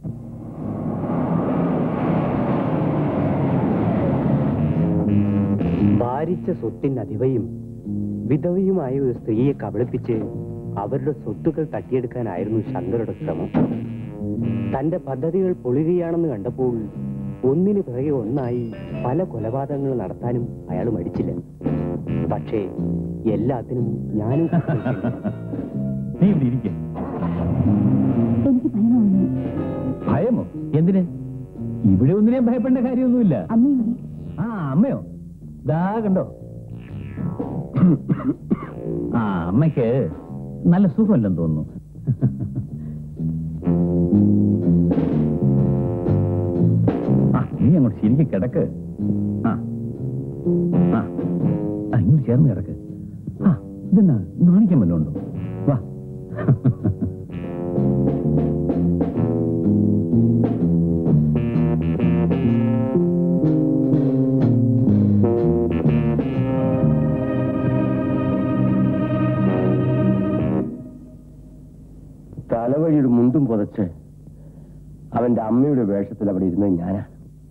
ഭാരിച്ച സ്വത്തിന് അധിവയും വിധവയുമായ ഒരു സ്ത്രീയെ കബളിപ്പിച്ച് അവരുടെ സ്വത്തുക്കൾ തട്ടിയെടുക്കാനായിരുന്നു ശങ്കരുടെ ശ്രമം തന്റെ പദ്ധതികൾ പൊളിയുകയാണെന്ന് കണ്ടപ്പോൾ ഒന്നിനു പിറകെ ഒന്നായി പല കൊലപാതകങ്ങൾ നടത്താനും അയാൾ മടിച്ചില്ല പക്ഷേ എല്ലാത്തിനും ഞാനും കൂട്ടുനിൽക്കേണ്ടി വന്നു. നീ ഇവിടെ ഇരിക്കെ എനിക്ക് ഭയമൊന്നും ഭയമോ എന്തിന് ഇവിടെ ഒന്നിനെയും ഭയപ്പെടേണ്ട കാര്യമൊന്നുമില്ല അമ്മയുടെ ആ അമ്മയോ ദാ കണ്ടോ ആ അമ്മയ്ക്ക് നല്ല സുഖമല്ലെന്ന് തോന്നുന്നു ആ നീ അങ്ങോട്ട് ശരിക്കും കിടക്ക് ആ ആ ആ, ഇങ്ങോട്ട് ചേർന്ന് കിടക്ക് ആ ഇതെന്നാ നാണിക്കാൻ വല്ലതും ഉണ്ടോ വാ തലവഴി ഒരു മുണ്ടും പുതച്ച് അവന്റെ അമ്മയുടെ വേഷത്തിൽ അവിടെ ഇരുന്നത് ഞാനാ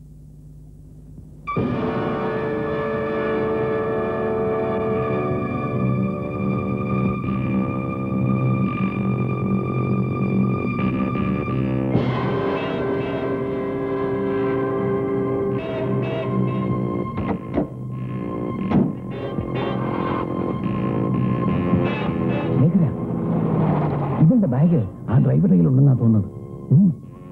ശേഖര ഇവളുടെ ബാഗ് ആ ഡ്രൈവറുടെ കയ്യിലുണ്ടെന്നാ തോന്നുന്നത് ഉം.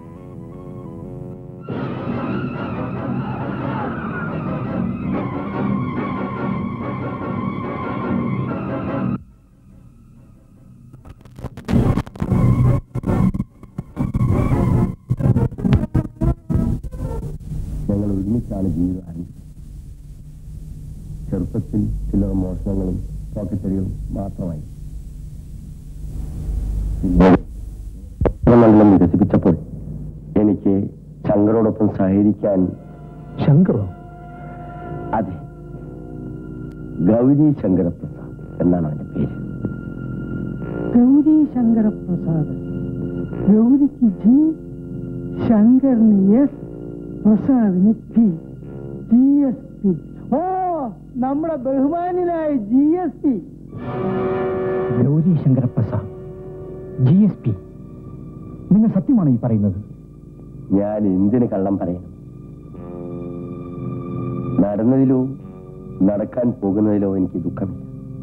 ഞങ്ങൾ ഒരുമിച്ചാണ് ജീവിതം ആരംഭിച്ചത് ചെറുപ്പത്തിൽ ചില്ലറ മോഷണങ്ങളും പോക്കറ്റടികളും മാത്രമായി പിന്നെ മണ്ഡലം വികസിപ്പിച്ചപ്പോൾ എനിക്ക് ശങ്കറോടൊപ്പം സഹകരിക്കാൻ ശങ്കറോ അതെ ഗൗരി ശങ്കരപ്രസാദ് എന്നാണ് അവന്റെ പേര് ഗൗരി ശങ്കരപ്രസാദ് ഗൗരിക്ക് ജി ശങ്കറിന് എസ് പ്രസാദിന് P G S P oh നമ്മുടെ ബഹുമാനായ G S P Gauri Shankaraprasad G S P നിങ്ങൾ സത്യമാണ് ഈ പറയുന്നത് ഞാൻ എന്തിന് കള്ളം പറയണം നടന്നതിലോ നടക്കാൻ പോകുന്നതിലോ എനിക്ക് ദുഃഖമില്ല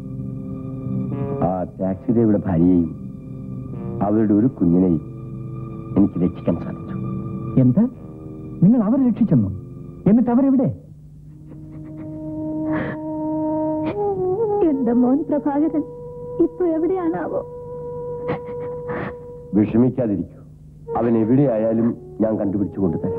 ആ ടാക്സി ഡ്രൈവറുടെ ഭാര്യയെയും അവരുടെ ഒരു കുഞ്ഞിനെയും എനിക്ക് രക്ഷിക്കാൻ സാധിച്ചു എന്ത് നിങ്ങൾ അവരെ രക്ഷിച്ചെന്നു എന്നിട്ട് അവരെവിടെ എന്നെ എന്റെ മോൻ പ്രഭാകരൻ ഇപ്പൊ എവിടെയാണാവോ വിഷമിക്കാതിരിക്കൂ അവൻ എവിടെയായാലും ഞാൻ കണ്ടുപിടിച്ചു കൊണ്ടുതരാം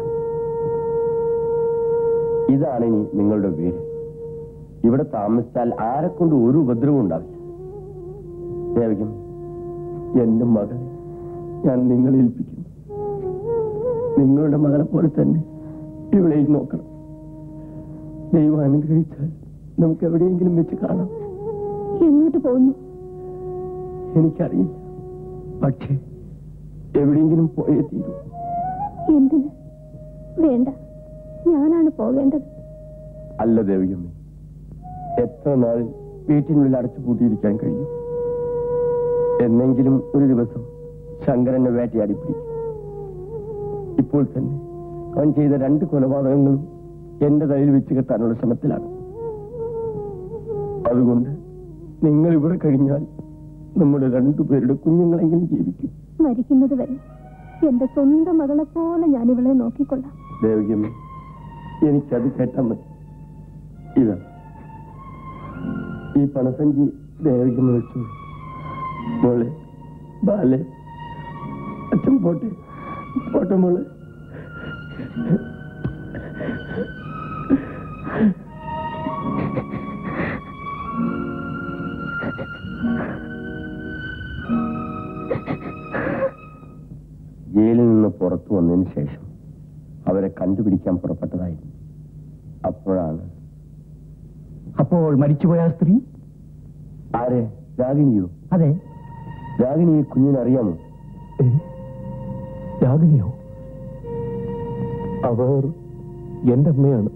ഇതാണ് ഇനി നിങ്ങളുടെ വീട് ഇവിടെ താമസിച്ചാൽ ആരെക്കൊണ്ട് ഒരു ഉപദ്രവം ഉണ്ടാവില്ല ദേവികം എന്റെ മകളെ ഞാൻ നിങ്ങളെ ഏൽപ്പിക്കുന്നു നിങ്ങളുടെ മകളെ പോലെ തന്നെ ഇവിടെയും നോക്കണം ദൈവം അനുഗ്രഹിച്ചാൽ നമുക്ക് എവിടെയെങ്കിലും വെച്ച് കാണാം എങ്ങോട്ട് പോകുന്നു എനിക്കറിയില്ല പക്ഷേ എവിടെയെങ്കിലും പോയേ തീരൂ എന്തിന് വേണ്ട ഞാനാണ് പോകേണ്ടത് അല്ല ദേവിയമ്മേ എത്ര നാൾ വീട്ടിനുള്ളിൽ അടച്ചു പൂട്ടിയിരിക്കാൻ കഴിയും എന്നെങ്കിലും ഒരു ദിവസം ശങ്കരനെ വേട്ടയാടി പിടിക്കും ഇപ്പോൾ തന്നെ അവൻ ചെയ്ത രണ്ട് കൊലപാതകങ്ങളും എന്റെ തലയിൽ വെച്ച് കെട്ടാനുള്ള ശ്രമത്തിലാണ് അതുകൊണ്ട് നിങ്ങൾ ഇവിടെ കഴിഞ്ഞാൽ നമ്മുടെ രണ്ടുപേരുടെ കുഞ്ഞുങ്ങളെങ്കിലും ജീവിക്കും മരിക്കുന്നത് വരെ എന്റെ സ്വന്തം മകളെ പോലെ ഞാൻ ഇവളെ നോക്കിക്കൊള്ളാം ദേവികമ്മേ എനിക്കത് കേട്ടാൽ മതി ഇതാ ഈ പണസഞ്ചി ദേവികമ്മ വെച്ചു മോളെ ബാലെ അച്ഛൻ പോട്ടെ പോട്ടെ മോളെ ജയിലിൽ നിന്ന് പുറത്തു വന്നതിന് ശേഷം അവരെ കണ്ടുപിടിക്കാൻ പുറപ്പെട്ടതായിരുന്നു അപ്പോഴാണ് അപ്പോൾ മരിച്ചുപോയ ആ സ്ത്രീ ആരെ രാഗിണിയോ അതെ രാഗിണിയെ കുഞ്ഞിനറിയാമോ ഏ? രാഗിണിയോ അവർ എന്റെ അമ്മയാണ്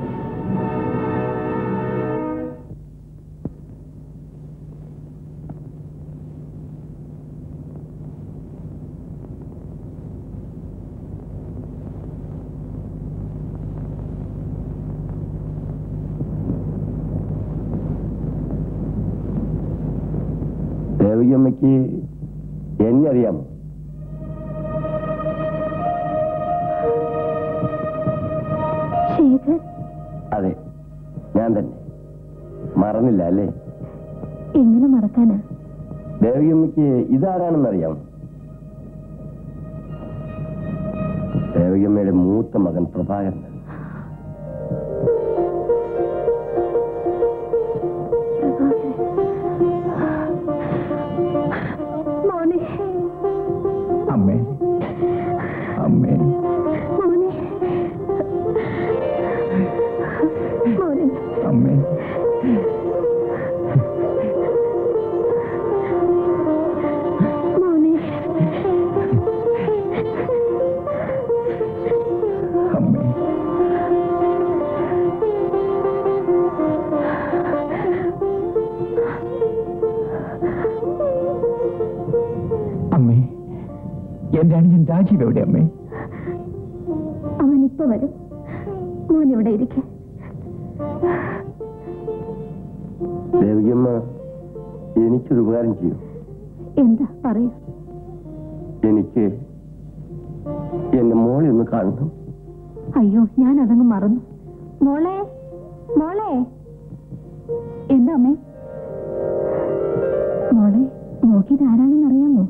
ദേവികമ്മയ്ക്ക് എന്നെ അറിയാമോ ശേഖർ അതെ ഞാൻ തന്നെ മറന്നില്ല അല്ലേ എങ്ങനെ മറക്കാനാ ദേവികമ്മയ്ക്ക് ഇതാരാണെന്ന് അറിയാമോ ദേവികമ്മയുടെ മൂത്ത മകൻ പ്രഭാകരൻ മോനെ അമ്മേ അമ്മേ മോനെ മോനെ അമ്മേ മോനെ അമ്മേ അമ്മേ എന്റെ അനുജൻ രാജീവ് എവിടെ അമ്മേ അവൻ ഇപ്പൊ വരും മോൻ ഇവിടെ ഇരിക്കെ ദേവികമ്മ എനിക്കൊരു ഉപകാരം ചെയ്യൂ എന്താ പറയൂ എനിക്ക് എന്റെ മോളെ ഒന്ന് കാണണം അയ്യോ ഞാൻ അതങ്ങ് മറന്നു മോളെ മോളെ എന്താ അമ്മേ മോളെ നോക്കിയത് ആരാണെന്ന് അറിയാമോ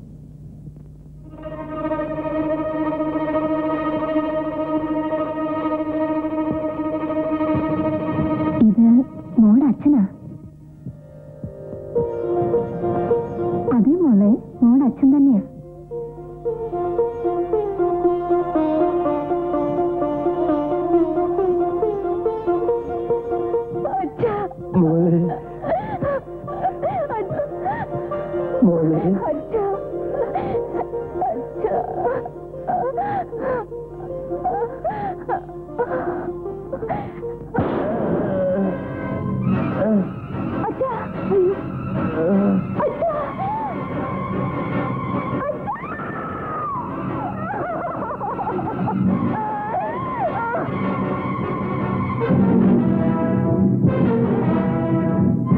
ഇത് മോളുടെ അച്ഛനാ അതെ മോളെ മോളുടെ അച്ഛൻ തന്നെയാ മോളെ മോളെ അച്ഛാ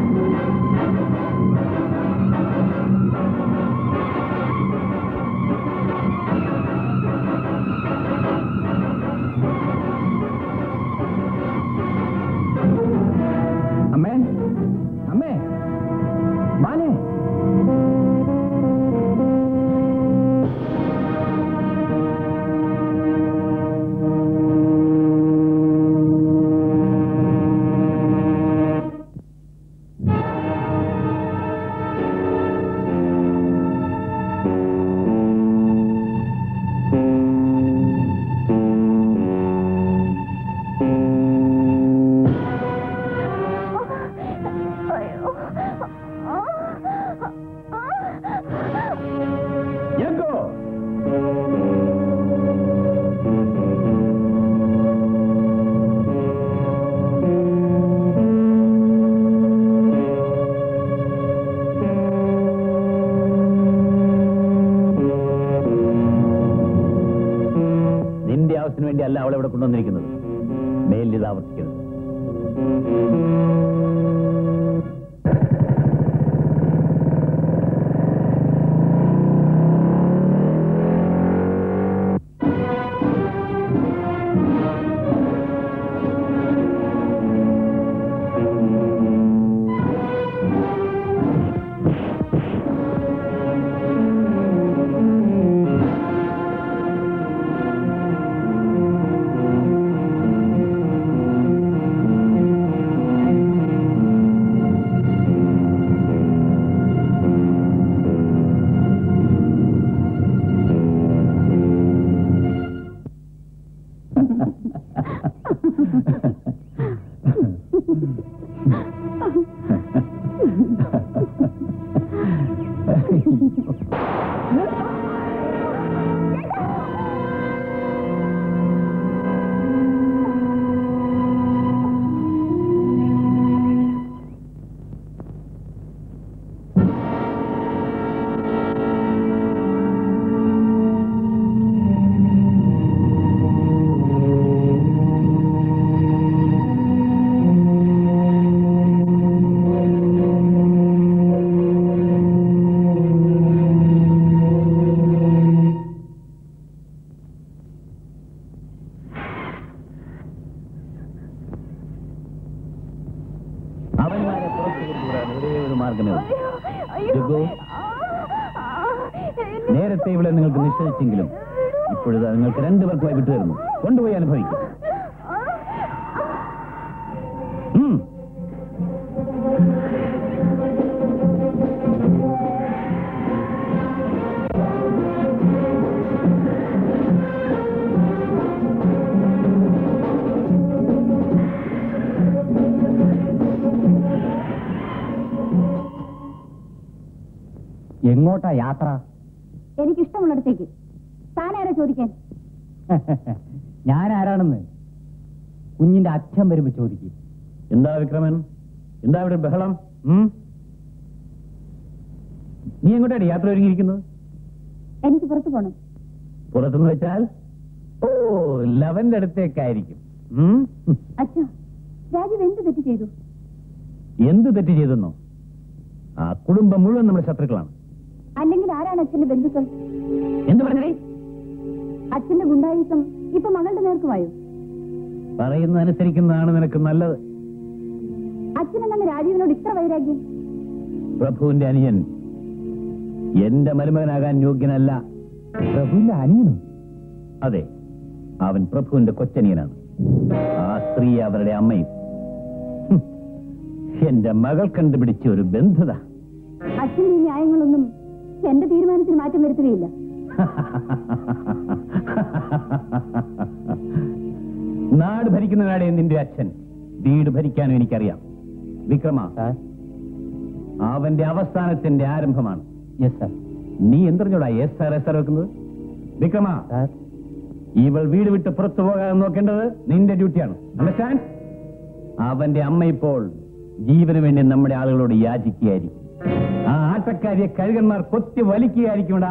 അതിനല്ല അവളെ ഇവിടെ കൊണ്ടുവന്നിരിക്കുന്നത് മേലിൽ ഇത് ആവർത്തിക്കരുത് അവന്മാരെ പുറത്തു കൊണ്ടുവരാൻ ഒരേ ഒരു മാർഗമേ ഉള്ളൂ. ജഗ്ഗു, നേരത്തെ ഇവിടെ നിങ്ങൾക്ക് നിശ്ചയിച്ചെങ്കിലും ഇപ്പോഴത് നിങ്ങൾക്ക് രണ്ടുപേർക്കുമായി വിട്ടുതരുന്നു കൊണ്ടുപോയി അനുഭവിക്കും ഉം. എങ്ങോട്ടാ യാത്ര എനിക്കിഷ്ടമുള്ളിടത്തേക്ക് താനാരാ ചോദിക്കാൻ ഞാൻ ആരാണെന്ന് കുഞ്ഞിന്റെ അച്ഛൻ വരുമ്പോ ചോദിക്കും എന്താ വിക്രമൻ എന്താ ഇവിടെ ബഹളം ഉം? നീ എങ്ങോട്ടാണ് യാത്ര ഒരുങ്ങിയിരിക്കുന്നത് എനിക്ക് പുറത്തു പോകണം പുറത്തുനിന്ന് വെച്ചാൽ ഓ ലവന്റെ അടുത്തേക്കായിരിക്കും ഉം? അച്ഛാ രാജീവ് എന്ത് തെറ്റ് ചെയ്തു എന്ത് തെറ്റ് ചെയ്തെന്നോ ആ കുടുംബം മുഴുവൻ നമ്മുടെ ശത്രുക്കളാണ് അല്ലെങ്കിൽ ആരാണ് അച്ഛന്റെ ബന്ധുക്കൾ എന്ത് പറഞ്ഞേ അച്ഛന്റെ ഗുണ്ടായുസം ഇപ്പൊ മകളുടെ നേർക്കുമായോ പറയുന്നതനുസരിക്കുന്നതാണ് നിനക്ക് നല്ലത് അച്ഛനെന്നാണ് രാജീവിനോട് ഇത്ര വൈരാഗ്യം പ്രഭുവിന്റെ അനിയൻ എന്റെ മരുമകനാകാൻ യോഗ്യനല്ല പ്രഭുവിന്റെ അനിയനും അതെ അവൻ പ്രഭുവിന്റെ കൊച്ചനിയനാണ് ആ സ്ത്രീ അവരുടെ അമ്മയും ഹും, എന്റെ മകൾ കണ്ടുപിടിച്ച ഒരു ബന്ധുത അച്ഛന്റെ ഈ ന്യായങ്ങളൊന്നും എന്റെ തീരുമാനത്തിൽ മാറ്റം വരുത്തുകയില്ല നാട് ഭരിക്കുന്നവനാടെ നിന്റെ അച്ഛൻ വീട് ഭരിക്കാനും എനിക്കറിയാം വിക്രമ അവന്റെ അവസാനത്തിന്റെ ആരംഭമാണ് യെസ് സാർ നീ എന്തറിഞ്ഞോടാ എസ് ആർ എസ് ആർ വെക്കുന്നത് വിക്രമ സാർ ഇവൾ വീട് വിട്ട് പുറത്തു പോകാതെ നോക്കേണ്ടത് നിന്റെ ഡ്യൂട്ടിയാണ് അണ്ടർസ്റ്റാൻഡ് അവന്റെ അമ്മ ഇപ്പോൾ ജീവന് വേണ്ടി നമ്മുടെ ആളുകളോട് യാചിക്കുകയായിരിക്കും ആ ആട്ടക്കാരിയെ കഴുകന്മാർ കൊത്തി വലിക്കുകയായിരിക്കുംടാ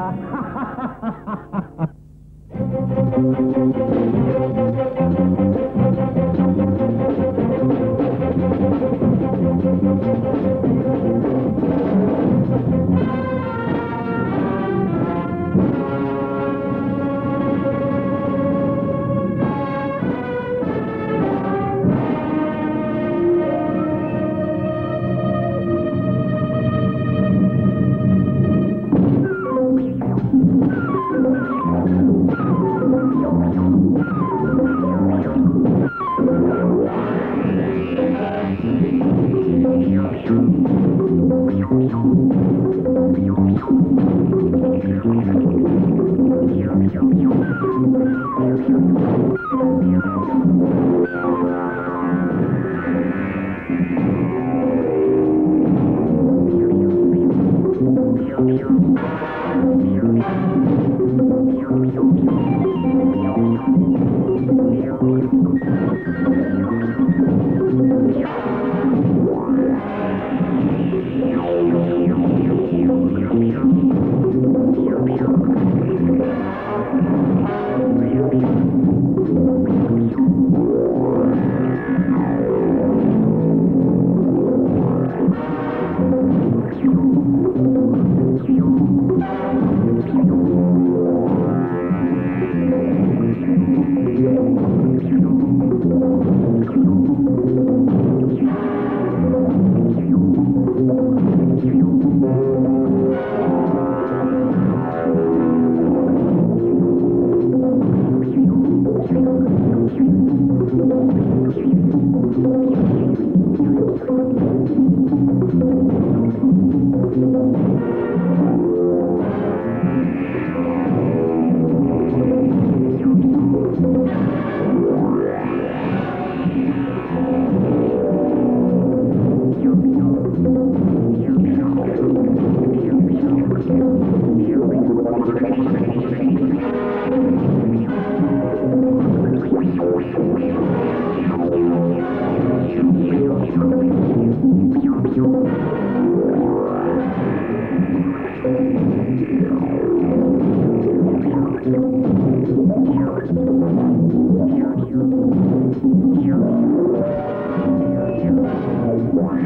Thank you.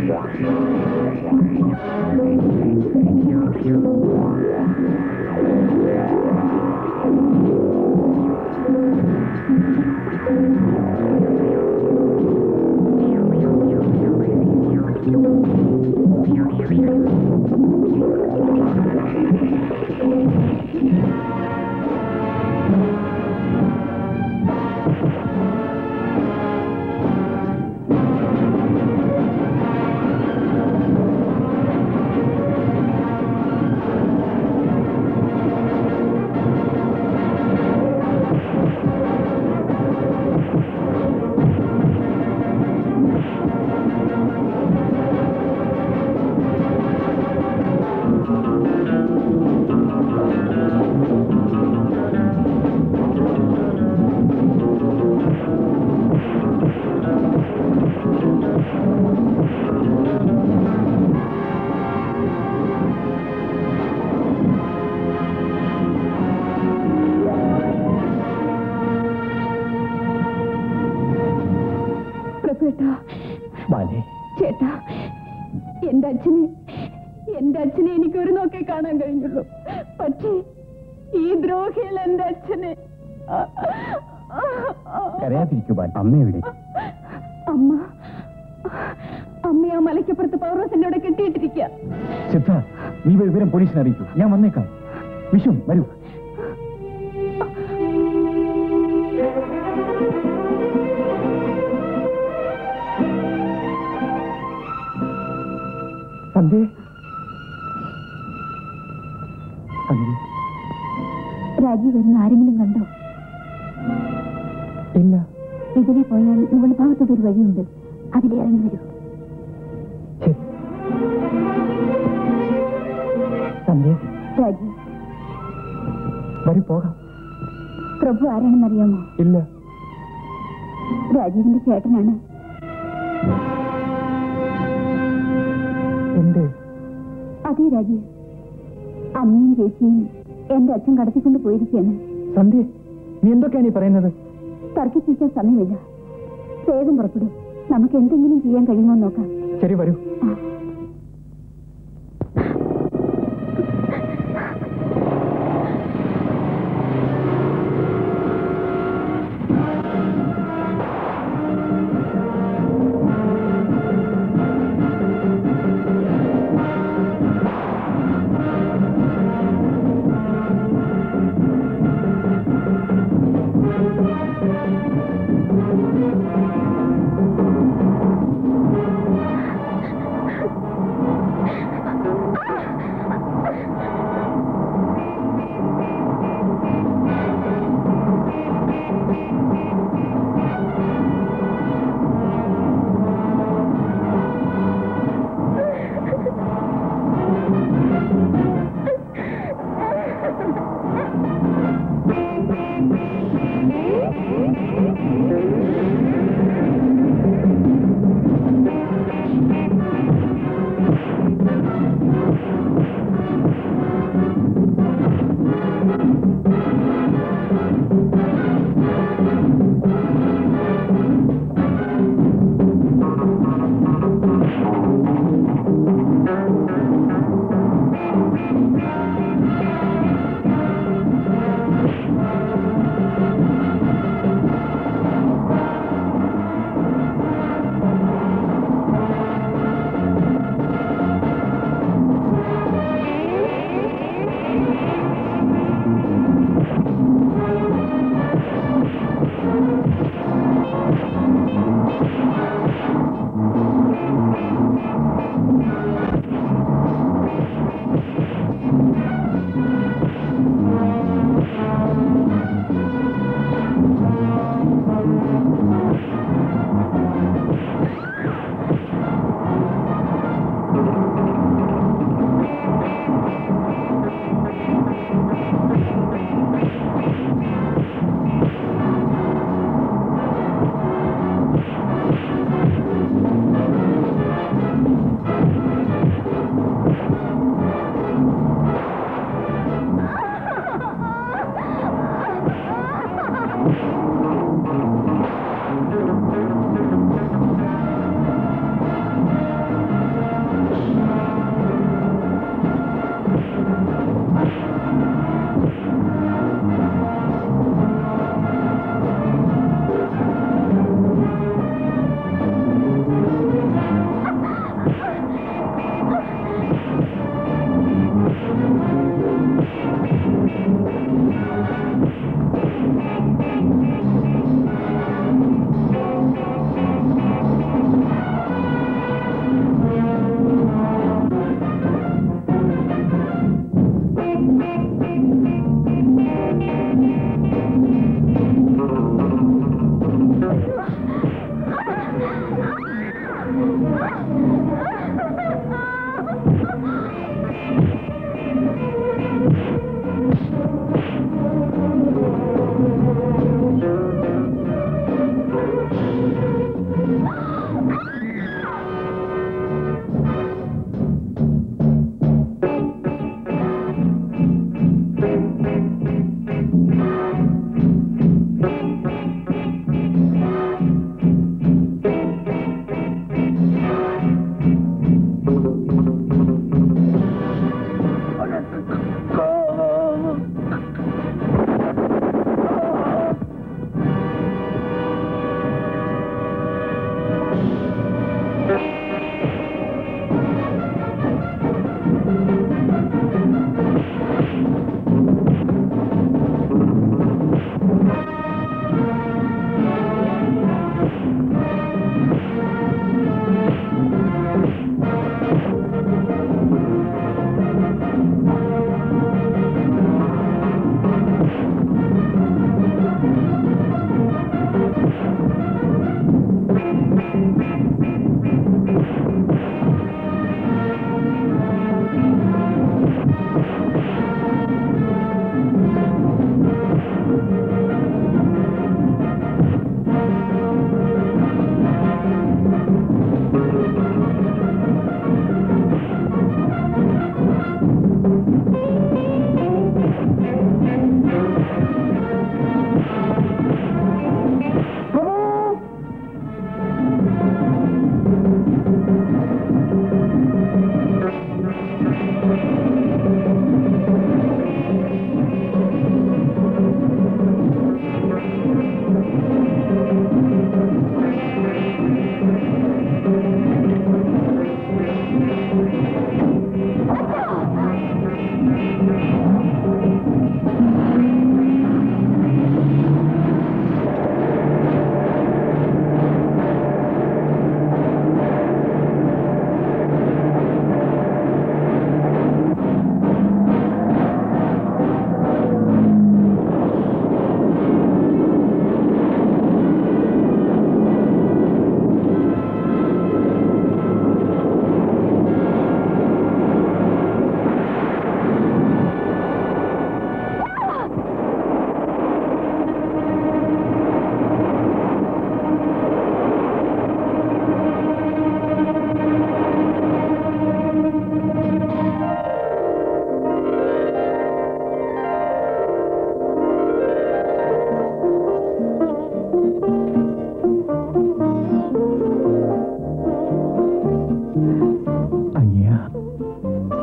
പ്രഭേട്ടാ ബാലേ ചേട്ടാ എന്റെ അച്ഛനെ എന്റെ അച്ഛനെ എനിക്ക് ഒരു നോക്കേ കാണാൻ കഴിഞ്ഞുള്ളൂ പക്ഷേ ഈ ദ്രോഹികൾ എന്റെ അച്ഛനെ കരയാതിരിക്കൂ ബാല അമ്മ എവിടെ അമ്മ അമ്മ ആ മലയ്ക്കപ്പുറത്ത് പൗർവസിന്റെ അവിടെ കെട്ടിയിട്ടിരിക്കുക സിദ്ധ നീ പോയി വിവരം പോലീസിനെ അറിയിക്കൂ ഞാൻ വന്നേക്കാം വിഷു വരൂ സന്ധ്യ സന്ധ്യ രാജീവ് വരുന്ന ആരെങ്കിലും കണ്ടോ ഇല്ല ഇതിലെ പോയാൽ മുകൾ ഭാഗത്തോടെ ഒരു വഴിയുണ്ട് അതിലെ ഇറങ്ങി വരൂ ശരി സന്ധ്യ രാജീവ് വരൂ പോകാം പ്രഭു ആരാണെന്നറിയാമോ ഇല്ല രാജീവിന്റെ ചേട്ടനാണ് എന്റെ അതേ രാജീവ് അമ്മയും ചേച്ചിയും എന്റെ അച്ഛൻ കടത്തിക്കൊണ്ട് പോയിരിക്കുകയാണ് സന്ധ്യ നീ എന്തൊക്കെയാണ് ഈ പറയുന്നത് തർക്കിപ്പിക്കാൻ സമയമില്ല വേഗം പുറപ്പെടും നമുക്ക് എന്തെങ്കിലും ചെയ്യാൻ കഴിയുമോ എന്ന് നോക്കാം ശരി വരൂ ആ.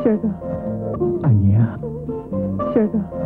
ചേട്ടാ അനിയ ചേട്ടാ